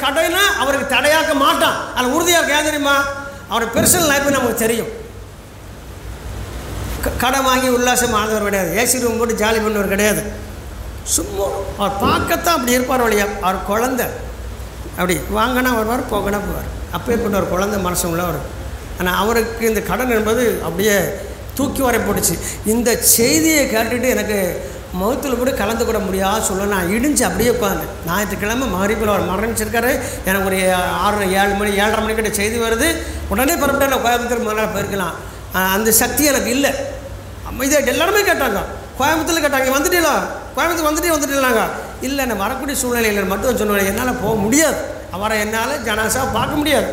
கடைனா அவருக்கு தடையாக்க மாட்டான் அதில் உறுதியாக ஏன் தெரியுமா அவர் பெர்சனல் லைஃப் நமக்கு தெரியும் க- கடன் வாங்கி உல்லாசம் ஆனவர் கிடையாது ஏசி ரூம் போட்டு ஜாலி பண்ணவர் கிடையாது சும்மா அவர் பார்க்கத்தான் அப்படி இருப்பார் வழியா அவர் குழந்தை அப்படி வாங்கினா வருவார் போகனா போவார் அப்பேற்பட்ட ஒரு குழந்தை மனசு உள்ளவர் ஆனால் அவருக்கு இந்த கடன் என்பது அப்படியே தூக்கி வரை போட்டுச்சு இந்த செய்தியை கேட்டுட்டு எனக்கு மௌத்தில் கூட கலந்து கூட முடியாது சொல்ல நான் இடிஞ்சு அப்படியே உட்காந்தேன் ஞாயிற்றுக்கிழமை மகரிப்பில் அவர் மரணிச்சிருக்காரு எனக்கு ஒரு ஆறு ஏழு மணி ஏழரை மணிக்கிட்ட செய்தி வருது உடனே புறப்பட்டு நான் கோயம்புத்தூர் மறுநாள் போயிருக்கலாம் ஆஹ் அந்த சக்தி எனக்கு இல்லை இதை எல்லாருமே கேட்டாங்க கோயம்புத்தூர்ல கேட்டாங்க வந்துட்டீங்களா கோயம்புத்தூர் வந்துட்டே வந்துட்டீங்களாங்க இல்லை நான் வரக்கூடிய சூழ்நிலையில் மட்டும் சொன்னேன் என்னால் போக முடியாது அவரை என்னால் ஜனாசா பார்க்க முடியாது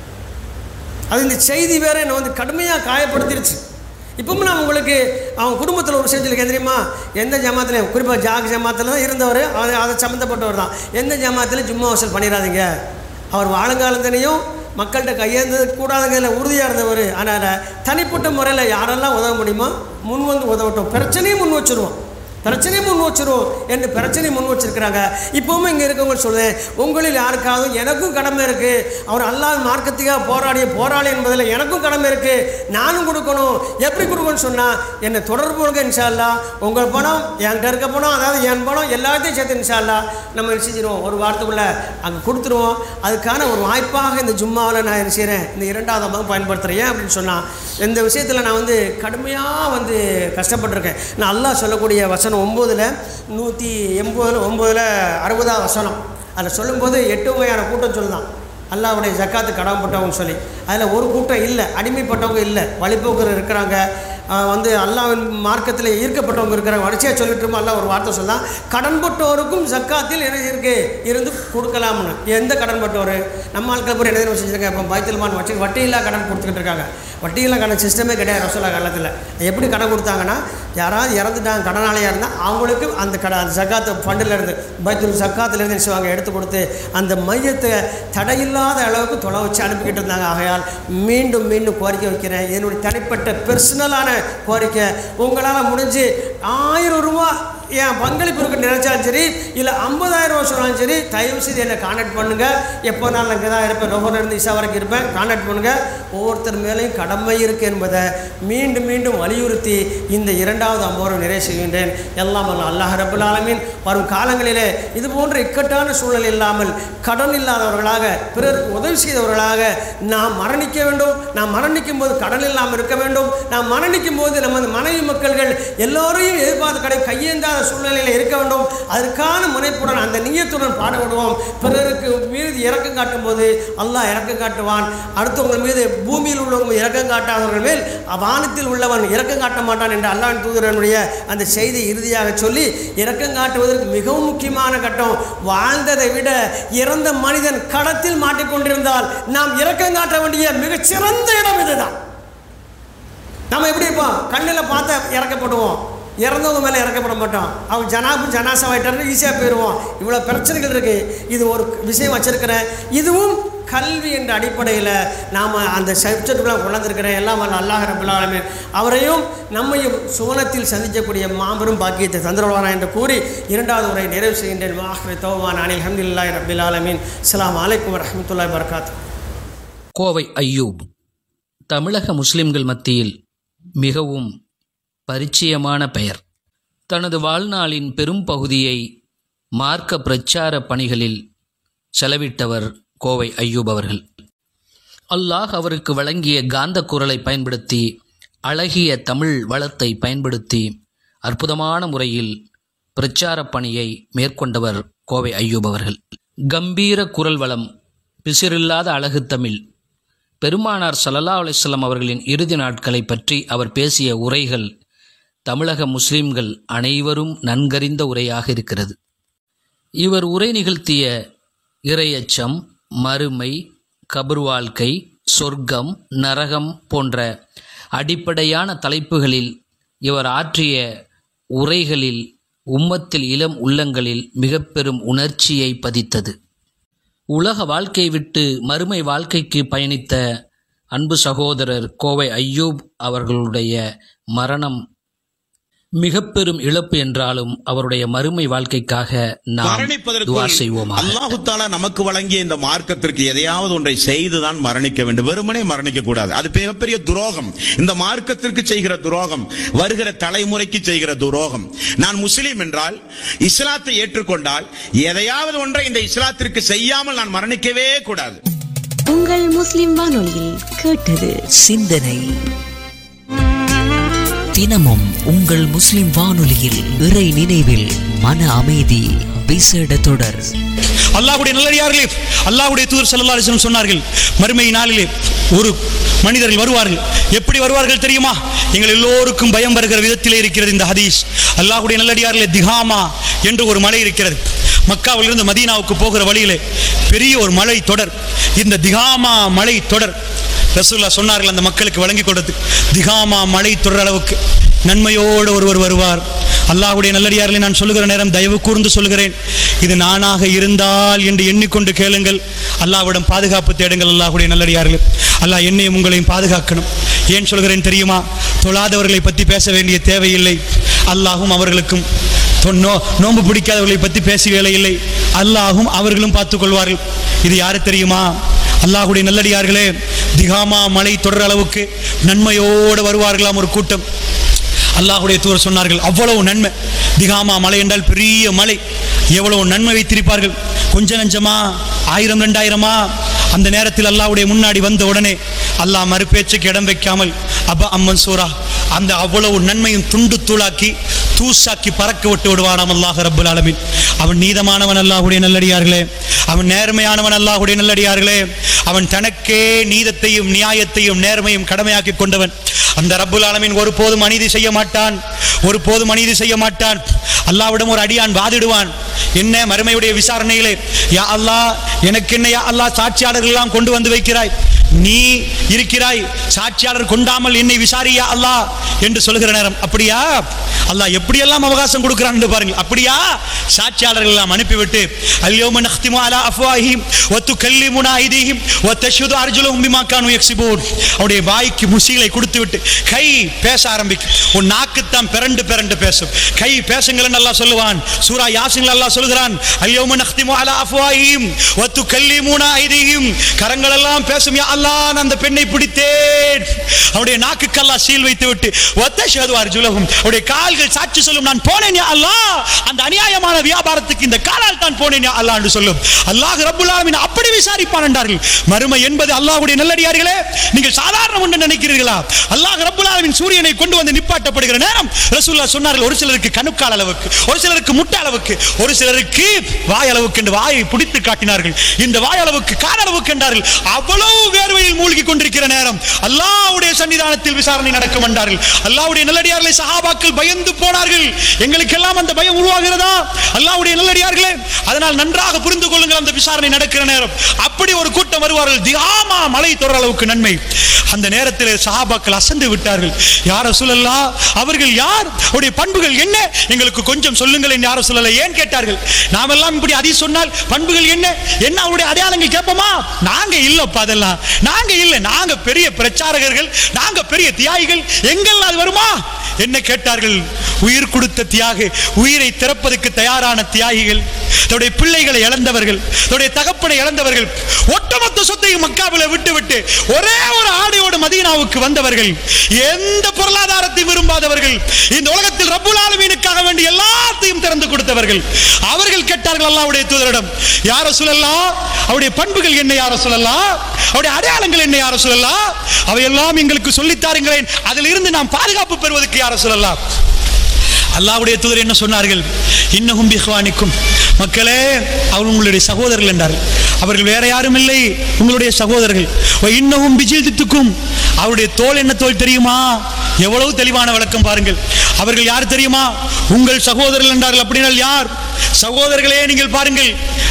அது இந்த செய்தி வேற என்னை வந்து கடுமையாக காயப்படுத்திருச்சு இப்பவும் நான் உங்களுக்கு அவன் குடும்பத்தில் ஒரு விஷயம் சொல்லியிருக்கேன் தெரியுமா எந்த ஜமாத்துலையும் குறிப்பாக ஜாக் ஜமாத்தில் தான் இருந்தவர் அது அதை சம்மந்தப்பட்டவர் தான் எந்த ஜமாத்துலையும் சும்மா வசூல் பண்ணிடாதீங்க அவர் வாழுங்காலத்தினையும் மக்கள்கிட்ட கையேந்தது கூடாதுங்கிறதுல உறுதியாக இருந்தவர் அதனால் தனிப்பட்ட முறையில் யாரெல்லாம் உதவ முடியுமோ முன் வந்து உதவட்டும் பிரச்சனையும் முன் வச்சுருவோம் பிரச்சனையும் முன் வச்சிருவோம் என்று பிரச்சனை முன் வச்சிருக்கிறாங்க இப்பவும் இங்கே இருக்கவங்க சொல்லுவேன் உங்களில் யாருக்காவது எனக்கும் கடமை இருக்குது அவர் அல்லாஹ் மார்க்கத்துக்காக போராடிய போராளி என்பதில் எனக்கும் கடமை இருக்குது நானும் கொடுக்கணும் எப்படி கொடுக்கணும்னு சொன்னால் என்னை தொடர்பு கொள்க இன்ஷா அல்லாஹ் உங்கள் பணம் என்கிட்ட இருக்க பணம் அதாவது என் பணம் எல்லாத்தையும் சேர்த்து இன்ஷா அல்லாஹ் நம்ம என்ன செஞ்சிருவோம் ஒரு வாரத்துக்குள்ளே அங்கே கொடுத்துருவோம் அதுக்கான ஒரு வாய்ப்பாக இந்த ஜும்மாவில் நான் என்ன செய்கிறேன் இந்த இரண்டாவது அம்மாவும் பயன்படுத்துகிறேன் ஏன் அப்படின்னு சொன்னால் இந்த விஷயத்தில் நான் வந்து கடுமையாக வந்து கஷ்டப்பட்டிருக்கேன் நான் அல்லாஹ் சொல்லக்கூடிய வசனம் ஒம்போதில் நூற்றி எண்பதில் ஒம்போதில் அறுபதாவது வசனம் அதில் சொல்லும்போது எட்டு வகையான கூட்டம் சொல்லுதான் அல்லாஹ்வுடைய ஜக்காத்து கடமைப்பட்டவங்க சொல்லி அதில் ஒரு கூட்டம் இல்லை அடிமைப்பட்டவங்க இல்லை வழிபோக்கர் இருக்கிறாங்க ஆஹ் வந்து அல்லாவின் மார்க்கத்தில் ஈர்க்கப்பட்டவங்க இருக்கிறாங்க வரிசையாக சொல்லிட்டு இருக்கோம் அல்லாஹ் ஒரு வார்த்தை சொல்லலாம் கடன்பட்டோருக்கும் ஜக்காத்தில் என்ன இருக்கு இருந்து கொடுக்கலாம்னு எந்த கடன்பட்டவர் நம்ம ஆட்கள் பூரா என்ன தெரியுமா செஞ்சுருக்காங்க இப்போ பைத்தல்மான் வச்சு வட்டியில்லா கடன் கொடுத்துக்கிட்டு இருக்காங்க வட்டியில்லா கடன் சிஸ்டமே கிடையாது ரசோலா காலத்தில் எப்படி கடன் கொடுத்தாங்கன்னா யாராவது இறந்துட்டாங்க கடனாளியாக இருந்தால் அவங்களுக்கு அந்த கட அந்த ஜக்காத்து ஃபண்டில் இருந்து பைத்துல் ஜக்காத்துலேருந்து என்ன செய்வாங்க எடுத்து கொடுத்து அந்த மையத்தை தடையில்லாத அளவுக்கு தொலை வச்சு அனுப்பிக்கிட்டு இருந்தாங்க ஆகையால் மீண்டும் மீண்டும் கோரிக்கை வைக்கிறேன் என்னுடைய தனிப்பட்ட பெர்சனலான கோரிக்கை உங்களால் முடிஞ்சு ஆயிரம் ரூபா என் பங்களிப்பு இருக்கு நினைச்சாலும் சரி இல்லை ஐம்பதாயிரம் ரூபா சொன்னாலும் சரி தயவு செய்து என்னை கான்டாக்ட் பண்ணுங்கள் எப்போ நான் இங்கே தான் இருப்பேன் ரொம்ப இருந்து இசா வரைக்கும் இருப்பேன் கான்டாக்ட் பண்ணுங்கள் ஒவ்வொருத்தர் மேலேயும் கடமை இருக்குது என்பதை மீண்டும் மீண்டும் வலியுறுத்தி இந்த இரண்டாவது அம்போரை நிறைவு செய்கின்றேன் எல்லாம் வல்ல அல்லாஹ் ரபுல் ஆலமீன் வரும் காலங்களிலே இது போன்ற இக்கட்டான சூழல் இல்லாமல் கடன் இல்லாதவர்களாக பிறருக்கு உதவி செய்தவர்களாக நாம் மரணிக்க வேண்டும் நாம் மரணிக்கும் போது கடன் இல்லாமல் இருக்க வேண்டும் நாம் மரணிக்கும் போது நமது மனைவி மக்கள்கள் எல்லோரையும் எதிர்பார்த்து கடை கையேந்தாத சூழ்நிலையில் இருக்க வேண்டும் அதற்கான முனைப்புடன் அந்த நீயத்துடன் பாடுபடுவோம் பிறருக்கு மீது இறக்கம் காட்டும் போது அல்லாஹ் இறக்கம் காட்டுவான் அடுத்தவங்கள் மீது பூமியில் உள்ளவங்க இறக்கம் காட்டாதவர்கள் மேல் வானத்தில் உள்ளவன் இறக்கம் காட்ட மாட்டான் என்று அல்லாஹ் தூதரனுடைய அந்த செய்தி இறுதியாக சொல்லி இறக்கம் காட்டுவதற்கு மிகவும் முக்கியமான கட்டம் வாழ்ந்ததை விட இறந்த மனிதன் கடத்தில் மாட்டிக்கொண்டிருந்தால் நாம் இறக்கம் காட்ட வேண்டிய மிகச்சிறந்த இடம் இதுதான் நம்ம எப்படி இருப்போம் கண்ணில் பார்த்து இறக்கப்படுவோம் இறந்தவங்க மேலே இறக்கப்பட மாட்டோம் அவங்க ஜனாபு ஜனாசாவாயிட்டாரு ஈஸியாக போயிடுவோம் இவ்வளோ பிரச்சனைகள் இருக்குது இது ஒரு விஷயம் வச்சுருக்கிறேன் இதுவும் கல்வி என்ற அடிப்படையில் நாம் அந்த சப்ஜெக்டுலாம் கொண்டாந்துருக்கிறேன் எல்லாம் வல்ல அல்லாஹ் ரபுல் ஆலமீன் அவரையும் நம்மையும் சுவனத்தில் சந்திக்கக்கூடிய மாபெரும் பாக்கியத்தை தந்துருவானா என்று கூறி இரண்டாவது உரை நிறைவு செய்கின்றேன் வாஹ்ரி தோவான் அனில் அஹமதுல்லாஹி ரபில் ஆலமீன் அஸ்ஸலாமு அலைக்கும் வரஹ்மத்துல்லாஹி வபரகாத்து கோவை ஐயூப் தமிழக முஸ்லிம்கள் மத்தியில் மிகவும் பரிச்சயமான பெயர் தனது வாழ்நாளின் பெரும் பகுதியை மார்க்க பிரச்சார பணிகளில் செலவிட்டவர் கோவை ஐயூப் அவர்கள் அல்லாஹ் அவருக்கு வழங்கிய காந்த குரலை பயன்படுத்தி அழகிய தமிழ் வளத்தை பயன்படுத்தி அற்புதமான முறையில் பிரச்சார பணியை மேற்கொண்டவர் கோவை ஐயூப் அவர்கள் கம்பீர குரல் வளம் பிசிறில்லாத அழகு தமிழ் பெருமானார் சல்லல்லா அலிஸ்லாம் அவர்களின் இறுதி நாட்களை பற்றி அவர் பேசிய உரைகள் தமிழக முஸ்லிம்கள் அனைவரும் நன்கறிந்த உரையாக இருக்கிறது இவர் உரை நிகழ்த்திய இரையச்சம் மறுமை கபர் வாழ்க்கை சொர்க்கம் நரகம் போன்ற அடிப்படையான தலைப்புகளில் இவர் ஆற்றிய உரைகளில் உம்மத்தில் இளம் உள்ளங்களில் மிக பெரும் உணர்ச்சியை பதித்தது உலக வாழ்க்கை விட்டு மறுமை வாழ்க்கைக்கு பயணித்த அன்பு சகோதரர் கோவை ஐயூப் அவர்களுடைய மரணம் மிக பெரும் இழப்பு என்றாலும் அவருடைய மறுமை வாழ்க்கைக்காக நாம் துவா மரணிப்பதற்கு செய்வோமாக அல்லாஹு தாலா நமக்கு வழங்கிய இந்த மார்க்கத்திற்கு எதையாவது ஒன்றை செய்துதான் மரணிக்க வேண்டும் வெறுமனே மரணிக்க கூடாது அது மிகப்பெரிய துரோகம் இந்த மார்க்கத்திற்கு செய்கிற துரோகம் வருகிற தலைமுறைக்கு செய்கிற துரோகம் நான் முஸ்லீம் என்றால் இஸ்லாத்தை ஏற்றுக்கொண்டால் எதையாவது ஒன்றை இந்த இஸ்லாத்திற்கு செய்யாமல் நான் மரணிக்கவே கூடாது உங்கள் முஸ்லிம் வானொலியில் கேட்டது சிந்தனை தினமும் உங்கள் முஸ்லிம் வானொலியில் இறை நினைவில் மன அமைதி விசேட தொடர் அல்லாஹ்வுடைய நல்லடியார்களே அல்லாஹ்வுடைய தூதர் ஸல்லல்லாஹு அலைஹி வஸல்லம் சொன்னார்கள் மறுமை நாளிலே ஒரு மனிதர்கள் வருவார்கள் எப்படி வருவார்கள் தெரியுமா எங்கள் எல்லோருக்கும் பயம் வருகிற விதத்திலே இருக்கிறது இந்த ஹதீஸ் அல்லாஹ்வுடைய நல்லடியார்களே திகாமா என்று ஒரு மலை இருக்கிறது மக்காவிலிருந்து மதீனாவுக்கு போகிற வழியிலே பெரிய ஒரு மலை தொடர் இந்த திகாமா மலை தொடர் ரசூல்லா சொன்னார்கள் அந்த மக்களுக்கு வழங்கி கொடுத்து திகாமா மழை தொடர் அளவுக்கு நன்மையோடு ஒருவர் வருவார் அல்லாஹ்வுடைய நல்லடியார்களை நான் சொல்லுகிற நேரம் தயவு கூர்ந்து சொல்லுகிறேன் இது நானாக இருந்தால் என்று எண்ணிக்கொண்டு கேளுங்கள் அல்லாஹ்விடம் பாதுகாப்பு தேடுங்கள் அல்லாஹ்வுடைய நல்லடியார்கள் அல்லாஹ் என்னையும் உங்களையும் பாதுகாக்கணும் ஏன் சொல்கிறேன் தெரியுமா தொழாதவர்களை பற்றி பேச வேண்டிய தேவையில்லை அல்லாஹும் அவர்களுக்கும் தொ- நோ நோன்பு பிடிக்காதவர்களை பற்றி பேச வேலை இல்லை அல்லாஹும் அவர்களும் பார்த்துக் கொள்வார்கள் இது யாரு தெரியுமா அல்லாஹ்வுடைய நல்லடியார்களே திகாமா மலை தொடர் அளவுக்கு நன்மையோடு வருவார்களாம் ஒரு கூட்டம் அல்லாஹ்வுடைய தூதர் சொன்னார்கள் அவ்வளவு நன்மை திகாமா மலை என்றால் பெரிய மலை எவ்வளவு நன்மை வைத்திருப்பார்கள் கொஞ்ச நஞ்சமா ஆயிரம் ரெண்டாயிரமா அந்த நேரத்தில் அல்லாஹ்வுடைய முன்னாடி வந்த உடனே அல்லாஹ் மறுபேச்சுக்கு இடம் வைக்காமல் அப அம்மன் சூரா அந்த அவ்வளவு நன்மையும் துண்டு தூளாக்கி தூசாக்கி பறக்க விட்டு விடுவானாம் அல்லாஹ் ரப்புல் ஆலமீன் அவன் நீதமானவன் அல்லாஹ்வுடைய நல்லடியார்களே அவன் நேர்மையானவன் அல்லாஹ்வுடைய நல்லடியார்களே அவன் தனக்கே நீதத்தையும் நியாயத்தையும் நேர்மையும் கடமையாக்கி கொண்டவன் அந்த ரப்புல் ஆலமீன் ஒருபோதும் அநீதி செய்ய மாட்டான் ஒருபோதும் அநீதி செய்ய மாட்டான் அல்லாஹ்விடம் ஒரு அடியான் வாதிடுவான் என்ன மறுமையுடைய விசாரணையிலே யா அல்லாஹ் எனக்கு என்ன யா அல்லாஹ் சாட்சியாளர்கள் எல்லாம் கொண்டு வந்து வைக்கிறாய் நீ இருக்கிறாய் சாட்சியாளர் கொண்டாமல் என்னை விசாரியா அல்லாஹ் என்று சொல்லுகிற நேரம் அப்படியா அல்லாஹ் எப்படியெல்லாம் அவகாசம் கொடுக்கிறான் என்று பாருங்கள் அப்படியா சாட்சியாளர்கள் எல்லாம் அனுப்பிவிட்டு அல்யோம நஹ்திமு அலா அஃப்வாஹிம் வ துகல்லிமுனா ஐதீஹிம் வ தஷ்ஹது அர்ஜுலுஹும் பிமா கானு யக்ஸிபூன் அவருடைய வாய்க்கு முசீலை கொடுத்து விட்டு கை பேச ஆரம்பிக்கும் உன் நாக்குத்தான் பிறண்டு பிறண்டு பேசும் கை பேசுங்கள் அல்லாஹ் சொல்லுவான் சூரா யாசின் அல்லாஹ் சொல்கிறான் அல்யோம நஹ்திமு அலா அஃப்வாஹிம் வ துகல்லிமுனா ஐதீஹிம் கரங்கள் எல்லாம் பேசும் யா அல்லாஹ் நான் அந்த பெண்ணை பிடித்தேன் அவருடைய நாக்குக்கு அல்லாஹ் சீல் வைத்து விட்டு ஒத்தஷது அர்ஜுலகும் அவருடைய கால்கள் சாட்சி சொல்லும் நான் போனேன் யா அல்லாஹ் அந்த அநியாயமான வியாபாரத்துக்கு இந்த காலால் தான் போனேன் யா அல்லாஹ் என்று சொல்லும் அல்லாஹ் ரப்புல் ஆலமீன் அப்படி விசாரிப்பான் என்றார்கள் மறுமை என்பது அல்லாஹ்வுடைய நல்லடியார்களே நீங்கள் சாதாரணம் என்று நினைக்கிறீர்களா அல்லாஹ் ரப்புல் ஆலமீன் சூரியனை கொண்டு வந்து நிப்பாட்டப்படுகிற நேரம் ரசூலுல்லாஹ் சொன்னார்கள் ஒரு சிலருக்கு கணுக்கால் அளவுக்கு ஒரு சிலருக்கு முட்டை அளவுக்கு ஒரு சிலருக்கு வாய் அளவுக்கு என்று வாயை பிடித்து காட்டினார்கள் இந்த வாய் அளவுக்கு கால் அளவுக்கு என்றார்கள் அவ்வளவு வேர்வையில் மூழ்கி கொண்டிருக்கிற நேரம் அல்லாஹ்வுடைய சன்னிதானத்தில் விசாரணை நடக்கும் என்றார்கள் அல்லாஹ்வுடைய நல்லடியார்களை சஹாபாக்கள் பயந்து போனார்கள் எங்களுக்கெல்லாம் அந்த பயம் உருவாகிறதா அல்லாஹ்வுடைய நல்லடியார்களே அதனால் நன்றாக புரிந்து கொள்ளுங்கள் அந்த விசாரணை நடக்கிற நேரம் அப்படி ஒரு கூட்டம் வருவார்கள் தியாமா மலை தொடர் அளவுக்கு நன்மை அந்த நேரத்தில் சஹாபாக்கள் அசந்து விட்டார்கள் யார சொல்லலா அவர்கள் யார் அவருடைய பண்புகள் என்ன எங்களுக்கு கொஞ்சம் சொல்லுங்கள் என்று யார சொல்லல ஏன் கேட்டார்கள் நாமெல்லாம் இப்படி அதி சொன்னால் பண்புகள் என்ன என்ன அவருடைய அடையாளங்கள் கேட்போமா நாங்க இல்லப்பா அதெல்லாம் நாங்க இல்ல நாங்க பெரிய பிரச்சாரகர்கள் நாங்க பெரிய தியாகிகள் எங்கெல்லாம் அது வருமா என்ன கேட்டார்கள் உயிர் கொடுத்த தியாக உயிரை திறப்பதற்கு தயாரான தியாகிகள் தன்னுடைய பிள்ளைகளை இழந்தவர்கள் தன்னுடைய தகப்பனை இழந்தவர்கள் ஒட்டுமொத்த சொத்தையும் மக்காவில விட்டு விட்டு ஒரே ஒரு ஆடையோடு மதீனாவுக்கு வந்தவர்கள் எந்த பொருளாதாரத்தையும் விரும்பாதவர்கள் இந்த உலகத்தில் ரப்புல் ஆலமீனுக்காக வேண்டி எல்லாத்தையும் திறந்து கொடுத்தவர்கள் அவர்கள் கேட்டார்கள் அல்லாஹ்வுடைய தூதரிடம் யார சொல்லலாம் அவருடைய பண்புகள் என்ன யார சொல்லலாம் அவருடைய அடையாளங்கள் என்ன யார சொல்லலாம் அவையெல்லாம் எங்களுக்கு சொல்லித்தாருங்களேன் அதில் இருந்து நாம் பாதுகாப்பு பெறுவதற்கு யார சொல்லலாம் அல்லாஹ்வுடைய தூதர் என்ன சொன்னார்கள் இன்னகும் பிஹ்வானிக்கும் மக்களே அவர் உங்களுடைய சகோதரர்கள் என்றார்கள் அவர்கள் வேற யாரும் இல்லை உங்களுடைய சகோதரர்கள் இன்னகும் பிஜில்தித்துக்கும் அவருடைய தோல் என்ன தோல் தெரியுமா எவ்வளவு தெளிவான விளக்கம் பாருங்கள் அவர்கள் யார் தெரியுமா உங்கள் சகோதரர்கள் என்றார்கள் அப்படினால் யார் சகோதரர்களே நீங்கள் பாருங்கள்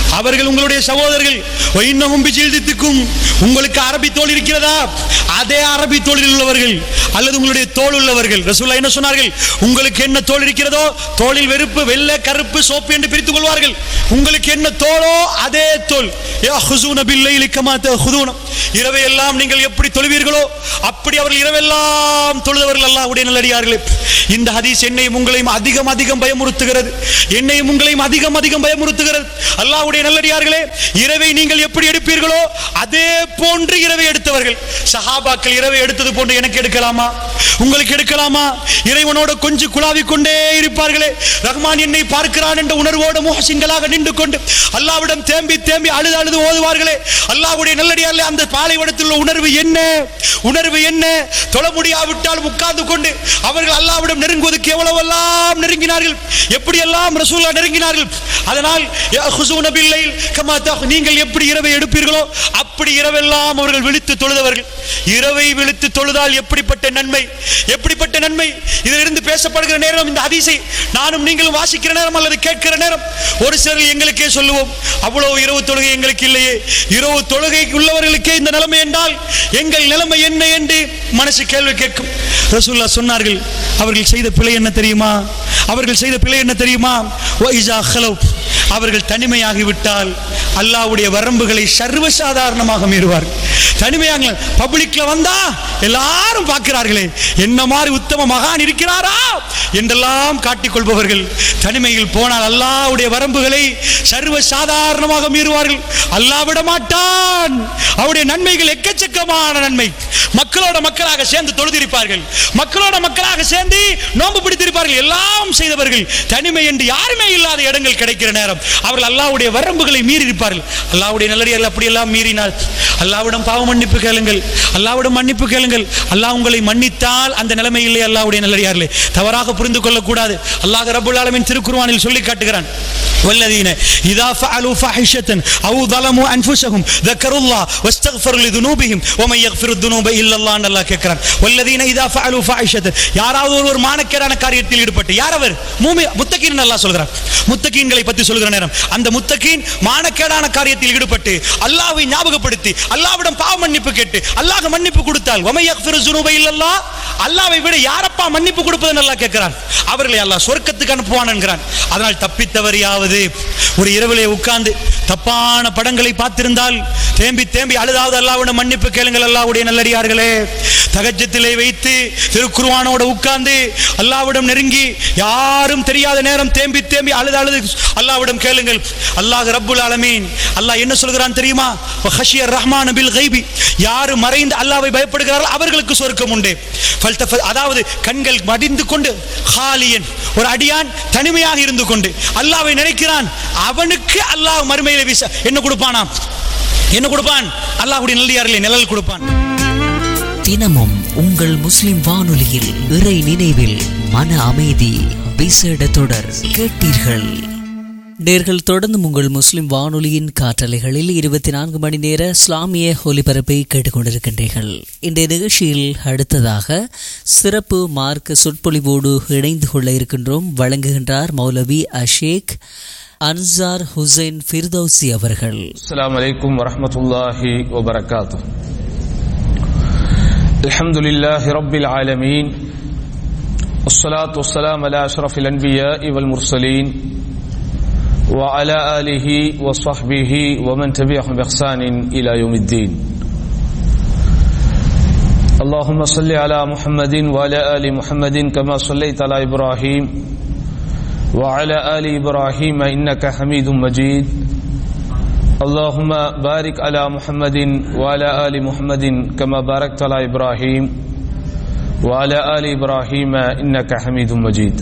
அவர்கள் உங்களுடைய சகோதரர்கள் இன்னமும் பிஜில்தித்துக்கும் உங்களுக்கு அரபி தோல் இருக்கிறதா அதே அரபி தோளில் உள்ளவர்கள் அல்லது உங்களுடைய தோல் உள்ளவர்கள் ரசூல்லா என்ன சொன்னார்கள் உங்களுக்கு என்ன தோல் இருக்கிறதோ தோளில் வெறுப்பு வெள்ளை கருப்பு சோப்பு என்று பிரித்துக் கொள்வார்கள் உங்களுக்கு என்ன தோலோ அதே தோல் யஹ்ஸூன பில்லைலி கமா தஹுதூன இரவை எல்லாம் நீங்கள் எப்படி தொழுவீர்களோ அப்படி அவர்கள் இரவெல்லாம் தொழுதவர்கள் அல்லாஹ்வுடைய நல்லடியார்களே இந்த ஹதீஸ் என்னையும் உங்களையும் அதிகம் அதிகம் பயமுறுத்துகிறது என்னையும் உங்களையும் அதிகம் அதிகம் பயமுறுத்துகிறது அல்லாஹ்வுடைய நல்லடியார்களே இரவை நீங்கள் எப்படி எடுப்பீர்களோ அதே போன்று இரவை எடுத்தவர்கள் சஹாபாக்கள் இரவை எடுத்தது போன்று எனக்கு எடுக்கலாமா உங்களுக்கு எடுக்கலாமா இறைவனோட கொஞ்சம் குழாவிக் கொண்டே இருப்பார்களே ரஹ்மான் என்னை பார்க்கிறான் என்ற உணர்வோடு முகசிங்களாக நின்று கொண்டு அல்லாவிடம் தேம்பி தேம்பி அழுது அழுது ஓதுவார்களே அல்லாஹ்வுடைய நல்லடியார்களே அந்த பாலைவனத்தில் உள்ள உணர்வு என்ன உணர்வு என்ன தொழ முடியாவிட்டால் உட்கார்ந்து கொண்டு அவர்கள் அல்லாவிடம் நெருங்குவதற்கு எவ்வளவெல்லாம் நெருங்கினார்கள் எப்படியெல்லாம் ரசூலா நெருங்கினார்கள் அதனால் யஹ்ஸூன பில்லைல் கமா தஹ் நீங்கள் எப்படி இரவை எடுப்பீர்களோ அப்படி இரவெல்லாம் அவர்கள் விழித்து தொழுதவர்கள் இரவை விழித்து தொழுதால் எப்படிப்பட்ட நன்மை எப்படிப்பட்ட நன்மை இதிலிருந்து பேசப்படுகிற நேரம் இந்த ஹதீஸை நானும் நீங்களும் வாசிக்கிற நேரம் அல்லது கேட்கிற நேரம் ஒரு சிலர் எங்களுக்கே சொல்லுவோம் அவ்வளவு இரவு தொழுகை எங்களுக்கு இல்லையே இரவு தொழுகை உள்ளவர்களுக்கே இந்த நிலைமை என்றால் எங்கள் நிலைமை என்ன என்று மனசு கேள்வி கேட்கும் ரசூல்லா சொன்னார்கள் அவர்கள் செய்த பிழை என்ன தெரியுமா அவர்கள் செய்த பிழை என்ன தெரியுமா وَإِذَا خَلَوْا அவர்கள் தனிமையாகிவிட்டால் அல்லாஹ்வுடைய வரம்புகளை சர்வசாதாரணமாக மீறுவார்கள் தனிமையாக பப்ளிக்ல வந்தா எல்லாரும் பார்க்கிறார்களே என்ன மாதிரி உத்தம மகான் இருக்கிறாரா என்றெல்லாம் காட்டிக் கொள்பவர்கள் தனிமையில் போனால் அல்லாஹ்வுடைய வரம்புகளை சர்வ சாதாரணமாக மீறுவார்கள் அல்லாஹ் விட மாட்டான் அவருடைய நன்மைகள் எக்கச்சக்கமான நன்மை மக்களோட மக்களாக சேர்ந்து தொழுதிருப்பார்கள் மக்களோட மக்களாக சேர்ந்து நோன்பு பிடித்திருப்பார்கள் எல்லாம் செய்தவர்கள் தனிமை என்று யாருமே இல்லாத இடங்கள் கிடைக்கிற நேரம் அவர்கள் அல்லாஹ்வுடைய வரம்புகளை மீறி இருப்பார்கள் அல்லாஹ்வுடைய நல்லடியார்கள் அப்படியெல்லாம் மீறினால் அல்லாஹ்விடம் பாவ மன்னிப்பு கேளுங்கள் அல்லாஹ்விடம் மன்னிப்பு கேளுங்கள் அல்லாஹ் உங்களை மன்னித்தால் அந்த நிலைமையிலே அல்லாஹ்வுடைய நல்லடியார்களே தவறாக புரிந்து கொள்ளக்கூடாது அல்லாஹ் ரப்பல் ஆலமீன் திருக்குர்ஆனில் சொல்லி காட்டுகிறான் والذين إذا فعلوا فاحشة أو ظلموا أنفسهم ذكروا الله واستغفروا لذنوبهم ومن يغفر الذنوب إلا الله என்று அல்லாஹ் கேட்கிறான் والذين إذا فعلوا فاحشة யாராவது ஒருவர் மானக்கேடான காரியத்தில் ஈடுபட்டு யார் அவர் மூமி முத்தகீன் அல்லாஹ் சொல்கிறான் முத்தகீன்களை பற்றி சொல்கிற நேரம் அந்த முத்தகீன் மானக்கேடான காரியத்தில் ஈடுபட்டு அல்லாஹ்வை ஞாபகப்படுத்தி அல்லாஹ்விடம் பாவ மன்னிப்பு கேட்டு அல்லாஹ் மன்னிப்பு கொடுத்தால் ومن يغفر الذنوب إلا الله அல்லாஹ்வை விட யாரப்பா மன்னிப்பு கொடுப்பதுன்னு அல்லாஹ் கேட்கிறான் அவர்களை அல்லாஹ் சொர்க்கத்துக்கு அனுப்புவான் என்கிறான் அதனால் தப்பித்தவரையாவது ஒரு இரவிலே உட்கார்ந்து தப்பான படங்களை பார்த்திருந்தால் தேம்பி தேம்பி அழுதாவது அல்லாஹ்விடம் மன்னிப்பு கேளுங்கள் அல்லாஹ்வுடைய நல்லடியார்களே தகஜத்திலே வைத்து திருக்குர்ஆனோட உட்கார்ந்து அல்லாஹ்விடம் நெருங்கி யாரும் தெரியாத நேரம் தேம்பி தேம்பி அழுது அழுது அல்லாஹ்விடம் கேளுங்கள் அல்லாஹ் ரப்புல் ஆலமீன் அல்லாஹ் என்ன சொல்கிறான் தெரியுமா ஹஷியர் ரஹ்மான் பில் கைபி யாரு மறைந்து அல்லாஹ்வை பயப்படுகிறார்கள் அவர்களுக்கு சொர்க்கம் உண்டு ஃபல்தஃப- அதாவது கண்கள் மடிந்து கொண்டு ஹாலியன் ஒரு அடியான் தனிமையாக இருந்து கொண்டு அல்லாஹ்வை நினைக்கிறான் அவனுக்கு அல்லாஹ் மறுமையில வீச என்ன கொடுப்பானாம் என்ன கொடுப்பான் அல்லாஹ்வுடைய நல்லியாரிலே நிழல் கொடுப்பான் தினமும் உங்கள் முஸ்லிம் வானொலியில் இறை நினைவில் மன அமைதி விசேட தொடர் கேட்டீர்கள் நேர்கள் தொடர்ந்து உங்கள் முஸ்லிம் வானொலியின் காற்றலைகளில் இருபத்தி நான்கு மணி நேர இஸ்லாமிய ஒலிபரப்பை கேட்டுக்கொண்டிருக்கின்றீர்கள் இன்றைய நிகழ்ச்சியில் அடுத்ததாக சிறப்பு மார்க்க சொற்பொழிவோடு இணைந்து கொள்ள இருக்கின்றோம் வழங்குகின்றார் மௌலவி அஷேக் அன்சார் ஹுசைன் ஃபிர்தௌசி அவர்கள் السلام عليكم ورحمة الله وبركاته الحمد لله رب العالمين والصلاة والسلام على أشرف الأنبياء والمرسلين وعلى آله وصحبه ومن تبعهم بإحسان إلى يوم الدين اللهم صل على محمد وعلى آل محمد كما صليت على إبراهيم وعلى آل إبراهيم إنك حميد مجيد اللهم بارك على محمد وعلى آل محمد كما باركت على إبراهيم وعلى آل إبراهيم إنك حميد مجيد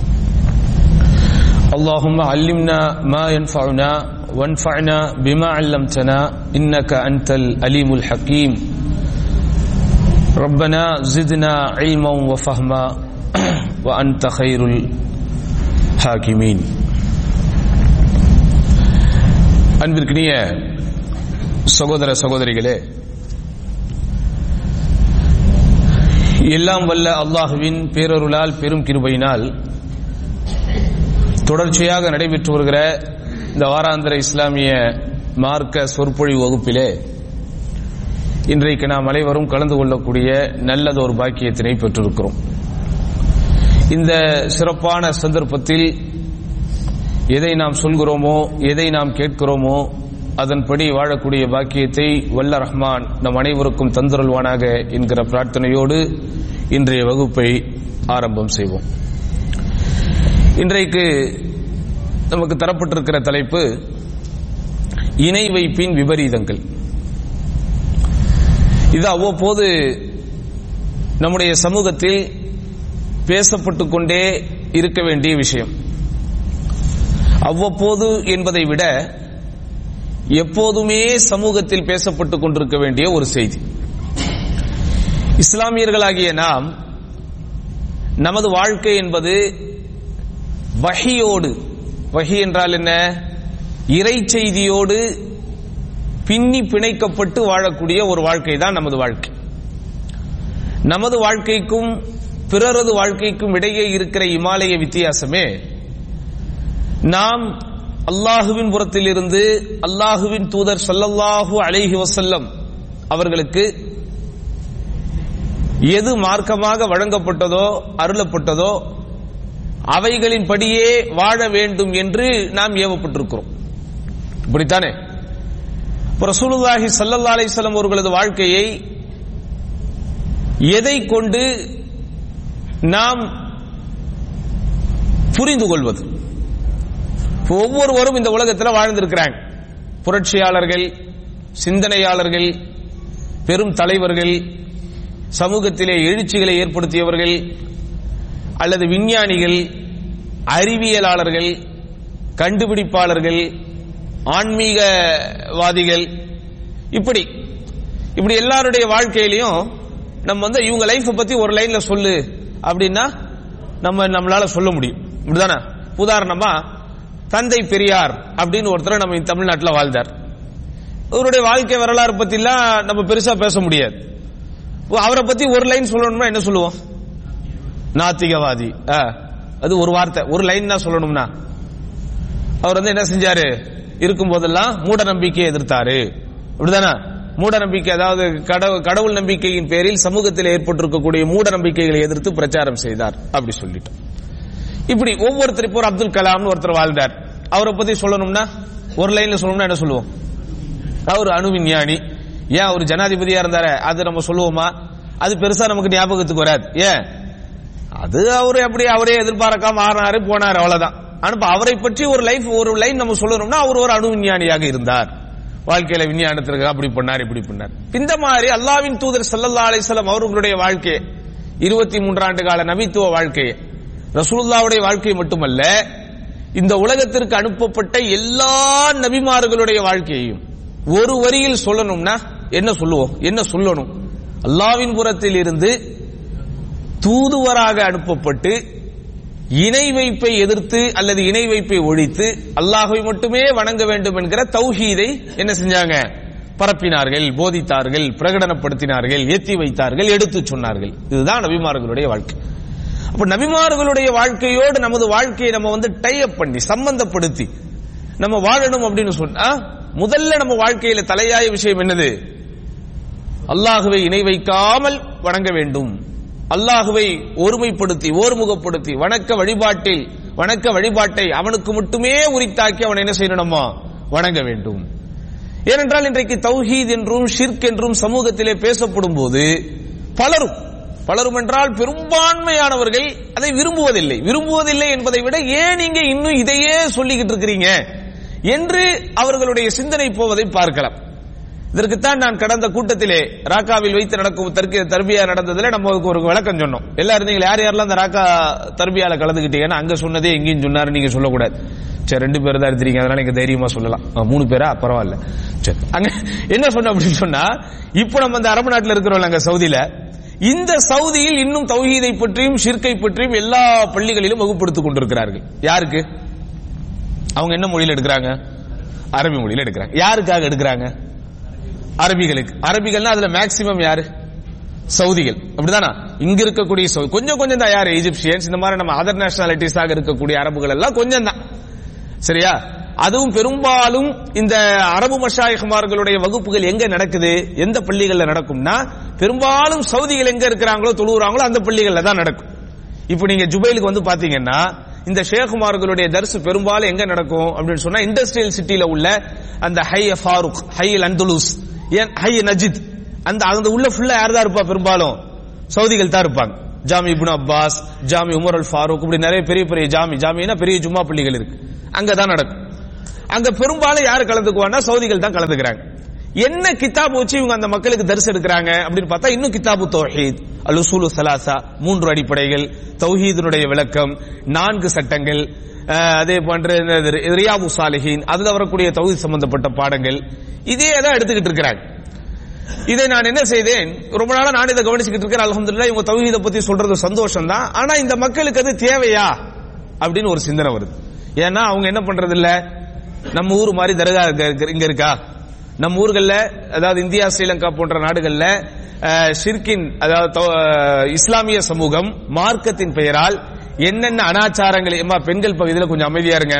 اللهم علمنا ما ينفعنا وانفعنا بما علمتنا إنك أنت الأليم الحكيم ربنا زدنا علما وفهما وأنت خير الحاكمين அன்பிற்கினிய சகோதர சகோதரிகளே எல்லாம் வல்ல அல்லாஹுவின் பேரருளால் பெரும் கிருபையினால் தொடர்ச்சியாக நடைபெற்று வருகிற இந்த வாராந்திர இஸ்லாமிய மார்க்க சொற்பொழிவு வகுப்பிலே இன்றைக்கு நாம் அனைவரும் கலந்து கொள்ளக்கூடிய நல்லதொரு பாக்கியத்தினை பெற்றிருக்கிறோம் இந்த சிறப்பான சந்தர்ப்பத்தில் எதை நாம் சொல்கிறோமோ எதை நாம் கேட்கிறோமோ அதன்படி வாழக்கூடிய பாக்கியத்தை வல்ல ரஹ்மான் நம் அனைவருக்கும் தந்துருள்வானாக என்கிற பிரார்த்தனையோடு இன்றைய வகுப்பை ஆரம்பம் செய்வோம் இன்றைக்கு நமக்கு தரப்பட்டிருக்கிற தலைப்பு இணை வைப்பின் விபரீதங்கள் இது அவ்வப்போது நம்முடைய சமூகத்தில் பேசப்பட்டுக் கொண்டே இருக்க வேண்டிய விஷயம் அவ்வப்போது என்பதை விட எப்போதுமே சமூகத்தில் பேசப்பட்டுக் கொண்டிருக்க வேண்டிய ஒரு செய்தி இஸ்லாமியர்களாகிய நாம் நமது வாழ்க்கை என்பது வஹியோடு வஹி என்றால் என்ன இறை செய்தியோடு பின்னி பிணைக்கப்பட்டு வாழக்கூடிய ஒரு வாழ்க்கை தான் நமது வாழ்க்கை நமது வாழ்க்கைக்கும் பிறரது வாழ்க்கைக்கும் இடையே இருக்கிற இமாலய வித்தியாசமே நாம் அல்லாஹுவின் புறத்திலிருந்து அல்லாஹுவின் தூதர் ஸல்லல்லாஹு அலைஹி வஸல்லம் அவர்களுக்கு எது மார்க்கமாக வழங்கப்பட்டதோ அருளப்பட்டதோ அவைகளின் படியே வாழ வேண்டும் என்று நாம் ஏவப்பட்டிருக்கிறோம் இப்படித்தானே இப்ப ரசூலுல்லாஹி ஸல்லல்லாஹு அலைஹி வஸல்லம் அவர்களது வாழ்க்கையை எதை கொண்டு நாம் புரிந்து கொள்வது இப்ப ஒவ்வொருவரும் இந்த உலகத்தில் வாழ்ந்திருக்கிறாங்க புரட்சியாளர்கள் சிந்தனையாளர்கள் பெரும் தலைவர்கள் சமூகத்திலே எழுச்சிகளை ஏற்படுத்தியவர்கள் அல்லது விஞ்ஞானிகள் அறிவியலாளர்கள் கண்டுபிடிப்பாளர்கள் ஆன்மீகவாதிகள் இப்படி இப்படி எல்லாருடைய வாழ்க்கையிலையும் நம்ம வந்து இவங்க லைஃப் பத்தி ஒரு லைன்ல சொல்லு அப்படின்னா நம்ம நம்மளால சொல்ல முடியும் இப்படிதானே உதாரணமா தந்தை பெரியார் அப்படின்னு ஒருத்தர் நம்ம தமிழ்நாட்டில் வாழ்ந்தார் அவருடைய வாழ்க்கை வரலாறு பத்திலாம் நம்ம பெருசா பேச முடியாது அவரை பத்தி ஒரு லைன் சொல்லணும்னா என்ன சொல்லுவோம் நாத்திகவாதி ஆ, அது ஒரு வார்த்தை ஒரு லைன் தான் சொல்லணும்னா அவர் வந்து என்ன செஞ்சாரு இருக்கும் போதெல்லாம் மூட நம்பிக்கையை எதிர்த்தாரு அப்படிதானே மூட நம்பிக்கை அதாவது கடவுள் கடவுள் நம்பிக்கையின் பேரில் சமூகத்தில் ஏற்பட்டிருக்கக்கூடிய மூட நம்பிக்கைகளை எதிர்த்து பிரச்சாரம் செய்தார் அப்படி சொல்லிட்டோம் இப்படி ஒவ்வொருத்தர் இப்போ ஒரு அப்துல் கலாம்னு ஒருத்தர் வாழ்ந்தார் அவரை பத்தி சொல்லணும்னா ஒரு லைன்ல சொல்லணும்னா என்ன சொல்லுவோம் அவர் அணு விஞ்ஞானி ஏன் அவர் ஜனாதிபதியா இருந்தாரு அது நம்ம சொல்லுவோமா அது பெருசா நமக்கு ஞாபகத்துக்கு வராது ஏன் அது அவரு அப்படி அவரே எதிர்பார்க்காம ஆனாரு போனாரு அவ்வளவுதான் ஆனா அவரை பற்றி ஒரு லைஃப் ஒரு லைன் நம்ம சொல்லணும்னா அவர் ஒரு அணு விஞ்ஞானியாக இருந்தார் வாழ்க்கையில விஞ்ஞானத்திற்கு அப்படி பண்ணார் இப்படி பண்ணார் இந்த மாதிரி அல்லாவின் தூதர் ஸல்லல்லாஹு அலைஹி வஸல்லம் அவர்களுடைய வாழ்க்கையை இருபத்தி மூன்றாண்டு கால நபித்துவ வாழ்க்கையை ரசூலுல்லாவுடைய வாழ்க்கை மட்டுமல்ல இந்த உலகத்திற்கு அனுப்பப்பட்ட எல்லா நபிமார்களுடைய வாழ்க்கையையும் ஒரு வரியில் சொல்லணும்னா என்ன சொல்லுவோம் என்ன சொல்லணும் அல்லாவின் புறத்தில் இருந்து தூதுவராக அனுப்பப்பட்டு இணை வைப்பை எதிர்த்து அல்லது இணை வைப்பை ஒழித்து அல்லாஹை மட்டுமே வணங்க வேண்டும் என்கிற தௌஹீதை என்ன செஞ்சாங்க பரப்பினார்கள் போதித்தார்கள் பிரகடனப்படுத்தினார்கள் ஏத்தி வைத்தார்கள் எடுத்துச் சொன்னார்கள் இதுதான் நபிமார்களுடைய வாழ்க்கை அப்ப நபிமார்களுடைய வாழ்க்கையோடு நமது வாழ்க்கையை நம்ம வந்து டை அப் பண்ணி சம்பந்தப்படுத்தி நம்ம வாழணும் அப்படின்னு சொன்னா முதல்ல நம்ம வாழ்க்கையில தலையாய விஷயம் என்னது அல்லாஹுவை இணை வைக்காமல் வணங்க வேண்டும் அல்லாஹுவை ஒருமைப்படுத்தி ஓர்முகப்படுத்தி வணக்க வழிபாட்டில் வணக்க வழிபாட்டை அவனுக்கு மட்டுமே உரித்தாக்கி அவன் என்ன செய்யணுமா வணங்க வேண்டும் ஏனென்றால் இன்றைக்கு தௌஹீத் என்றும் ஷிர்க் என்றும் சமூகத்திலே பேசப்படும் போது பலரும் பலரும் என்றால் பெரும்பான்மையானவர்கள் அதை விரும்புவதில்லை விரும்புவதில்லை என்பதை விட ஏன் நீங்க இன்னும் இதையே சொல்லிக்கிட்டு இருக்கிறீங்க என்று அவர்களுடைய சிந்தனை போவதை பார்க்கலாம் இதற்குத்தான் நான் கடந்த கூட்டத்திலே ராக்காவில் வைத்து நடக்கும் தர்க்க தர்பியா நடந்ததுல நம்ம அதுக்கு ஒரு விளக்கம் சொன்னோம் எல்லாரும் நீங்க யார் யாரெல்லாம் அந்த ராக்கா தர்பியால கலந்துக்கிட்டீங்கன்னா அங்க சொன்னதே எங்கேயும் சொன்னாரு நீங்க சொல்லக்கூடாது சரி ரெண்டு பேர் தான் இருக்கிறீங்க அதனால நீங்க தைரியமா சொல்லலாம் ஆ, மூணு பேரா பரவாயில்ல சரி அங்க என்ன சொன்ன அப்படின்னு சொன்னா இப்போ நம்ம அந்த அரபு நாட்டில் இருக்கிறோம் அங்க சவுதியில இந்த சவுதியில் இன்னும் தௌஹீதை பற்றியும் ஷிர்கை பற்றியும் எல்லா பள்ளிகளிலும் வகுப்படுத்திக் கொண்டிருக்கிறார்கள் யாருக்கு அவங்க என்ன மொழியில எடுக்கிறாங்க அரபி மொழியில எடுக்கிறாங்க யாருக்காக எடுக்கிறாங்க அரபிகளுக்கு அரபிகள்னா அதுல மேக்சிமம் யாரு சவுதிகள் அப்படிதானா இங்க இருக்கக்கூடிய சவுதி கொஞ்சம் கொஞ்சம் தான் யாரு ஈஜிப்சியன்ஸ் இந்த மாதிரி நம்ம அதர் நேஷனாலிட்டிஸாக இருக்கக்கூடிய அரபுகள் எல்லாம் கொஞ்சம் தான் சரியா அதுவும் பெரும்பாலும் இந்த அரபு மஷாயிகுமார்களுடைய வகுப்புகள் எங்க நடக்குது எந்த பள்ளிகள்ல நடக்கும்னா பெரும்பாலும் சவுதிகள் எங்க இருக்கிறாங்களோ தொழுகிறாங்களோ அந்த பள்ளிகள்ல தான் நடக்கும் இப்போ நீங்க ஜுபைலுக்கு வந்து பாத்தீங்கன்னா இந்த ஷேகுமார்களுடைய தர்சு பெரும்பாலும் எங்க நடக்கும் அப்படின்னு சொன்னா இண்டஸ்ட்ரியல் சிட்டில உள்ள அந்த ஹை ஃபாரூக் ஹை அந்துலூஸ் ஏன் ஹை நஜித் அந்த அந்த உள்ள ஃபுல்லா யார் தான் இருப்பா பெரும்பாலும் சவுதிகள் தான் இருப்பாங்க Jami Ibn Abbas Jami Umar Al Farooq இப்படி நிறைய பெரிய பெரிய ஜாமி ஜாமினா பெரிய ஜும்மா பள்ளிகள் இருக்கு அங்க தான் நடக்கும் அங்க பெரும்பாலும் யார் கலந்துக்குவான்னா சவுதிகள் தான் கலந்துக்கிறாங்க என்ன கிதாப் வச்சு இவங்க அந்த மக்களுக்கு தரிசு எடுக்கிறாங்க அப்படின்னு பார்த்தா இன்னும் கிதாபு தௌஹீத் அல் உசூலு சலாசா மூன்று அடிப்படைகள் தௌஹீதினுடைய விளக்கம் நான்கு சட்டங்கள் அஹ், அதே போன்ற இந்த ரியாபு சாலிஹின் அதுல வரக்கூடிய தௌஹீத் சம்பந்தப்பட்ட பாடங்கள் இதே தான் எடுத்துக்கிட்டு இருக்கிறாங்க இதை நான் என்ன செய்தேன் ரொம்ப நாளா நான் இதை கவனிச்சுக்கிட்டு இருக்கேன் அல்ஹம்துலில்லாஹ் இவங்க தௌஹீதை பத்தி சொல்றது சந்தோஷம் தான் ஆனா இந்த மக்களுக்கு அது தேவையா அப்படின்னு ஒரு சிந்தனை வருது ஏன்னா அவங்க என்ன பண்றது இல்ல நம்ம ஊர் மாதிரி தர்கா இங்க- இங்க இருக்கா நம்ம ஊர்கள்ல அதாவது இந்தியா ஸ்ரீலங்கா போன்ற நாடுகள்ல அஹ், ஷிர்கின் அதாவது தௌ- அஹ், இஸ்லாமிய சமூகம் மார்க்கத்தின் பெயரால் என்னென்ன அனாச்சாரங்கள் எம்மா பெண்கள் பகுதியில் கொஞ்சம் அமைதியா இருங்க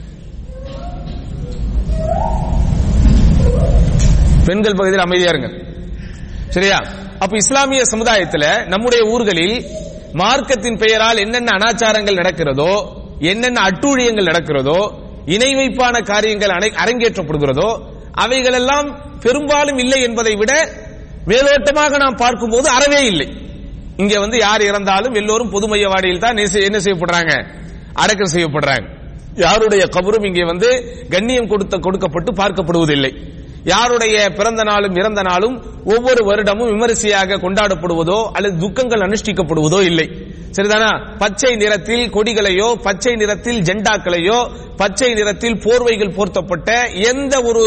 பெண்கள் பகுதியில் அமைதியா இருங்க சரியா அப்ப இஸ்லாமிய சமுதாயத்துல நம்முடைய ஊர்களில் மார்க்கத்தின் பெயரால் என்னென்ன அனாச்சாரங்கள் நடக்கிறதோ என்னென்ன அட்டூழியங்கள் நடக்கிறதோ இணை வைப்பான காரியங்கள் அனை- அரங்கேற்றப்படுகிறதோ அவைகளெல்லாம் பெரும்பாலும் இல்லை என்பதை விட மேலோட்டமாக நாம் பார்க்கும்போது அறவே இல்லை இங்க வந்து யார் இறந்தாலும் எல்லோரும் பொதுமையவாடியில் தான் என்ன செய்ய- என்ன செய்யப்படுறாங்க அடக்கம் செய்யப்படுறாங்க யாருடைய கபரும் இங்கே வந்து கண்ணியம் கொடுத்த கொடுக்கப்பட்டு பார்க்கப்படுவதில்லை யாருடைய பிறந்த நாளும் இறந்த நாளும் ஒவ்வொரு வருடமும் விமரிசையாக கொண்டாடப்படுவதோ அல்லது துக்கங்கள் அனுஷ்டிக்கப்படுவதோ இல்லை சரிதானா பச்சை நிறத்தில் கொடிகளையோ பச்சை நிறத்தில் ஜெண்டாக்களையோ பச்சை நிறத்தில் போர்வைகள் போர்த்தப்பட்ட எந்த ஒரு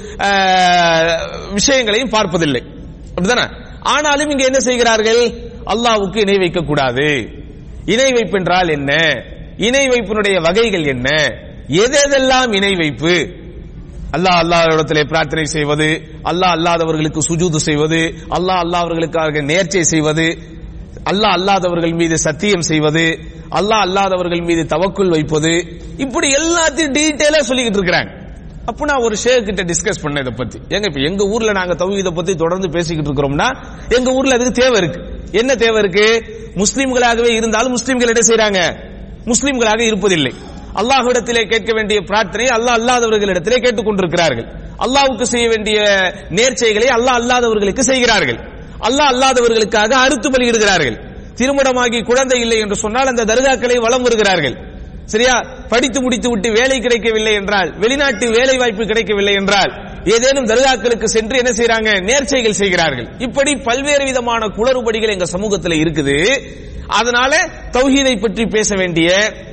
அஹ், விஷயங்களையும் பார்ப்பதில்லை அப்படிதானே ஆனாலும் இங்க என்ன செய்கிறார்கள் அல்லாவுக்கு இணை வைக்க கூடாது இணை வைப்பு என்றால் என்ன இணை வைப்பினுடைய வகைகள் என்ன எதெல்லாம் இணை வைப்பு அல்லாஹ் அல்லாஹ்விடத்திலே பிரார்த்தனை செய்வது அல்லாஹ் அல்லாதவர்களுக்கு சுஜூது செய்வது அல்லாஹ் அல்லாதவர்களுக்காக நேர்ச்சை செய்வது அல்லாஹ் அல்லாதவர்கள் மீது சத்தியம் செய்வது அல்லாஹ் அல்லாதவர்கள் மீது தவக்குள் வைப்பது இப்படி எல்லாத்தையும் டீட்டெயிலா சொல்லிக்கிட்டு இருக்கிறாங்க அப்ப நான் ஒரு ஷேக் கிட்ட டிஸ்கஸ் பண்ணேன் இதை பத்தி எங்க இப்ப எங்க ஊர்ல நாங்க தௌஹீதை பத்தி தொடர்ந்து பேசிக்கிட்டு இருக்கிறோம்னா எங்க ஊர்ல அதுக்கு தேவை இருக்கு என்ன தேவை இருக்கு முஸ்லிம்களாகவே இருந்தாலும் முஸ்லிம்கள் என்ன செய்றாங்க முஸ்லிம்களாக இருப்பதில்லை அல்லாஹ்விடத்திலே கேட்க வேண்டிய பிரார்த்தனை அல்லாஹ் அல்லாதவர்களிடத்திலே கேட்டுக் கொண்டிருக்கிறார்கள் அல்லாஹ்வுக்கு செய்ய வேண்டிய நேர்ச்சைகளை அல்லாஹ் அல்லாதவர்களுக்கு செய்கிறார்கள் அல்லாஹ் அல்லாதவர்களுக்காக அறுத்து பலியிடுகிறார்கள் திருமணமாகி குழந்தை இல்லை என்று சொன்னால் அந்த தர்காக்களை வலம் வருகிறார்கள் சரியா படித்து முடித்து விட்டு வேலை கிடைக்கவில்லை என்றால் வெளிநாட்டு வேலை வாய்ப்பு கிடைக்கவில்லை என்றால் ஏதேனும் தர்காக்களுக்கு சென்று என்ன செய்றாங்க நேர்ச்சைகள் செய்கிறார்கள் இப்படி பல்வேறு விதமான குளறுபடிகள் எங்க சமூகத்தில் இருக்குது அதனால தௌஹீதை பற்றி பேச வேண்டிய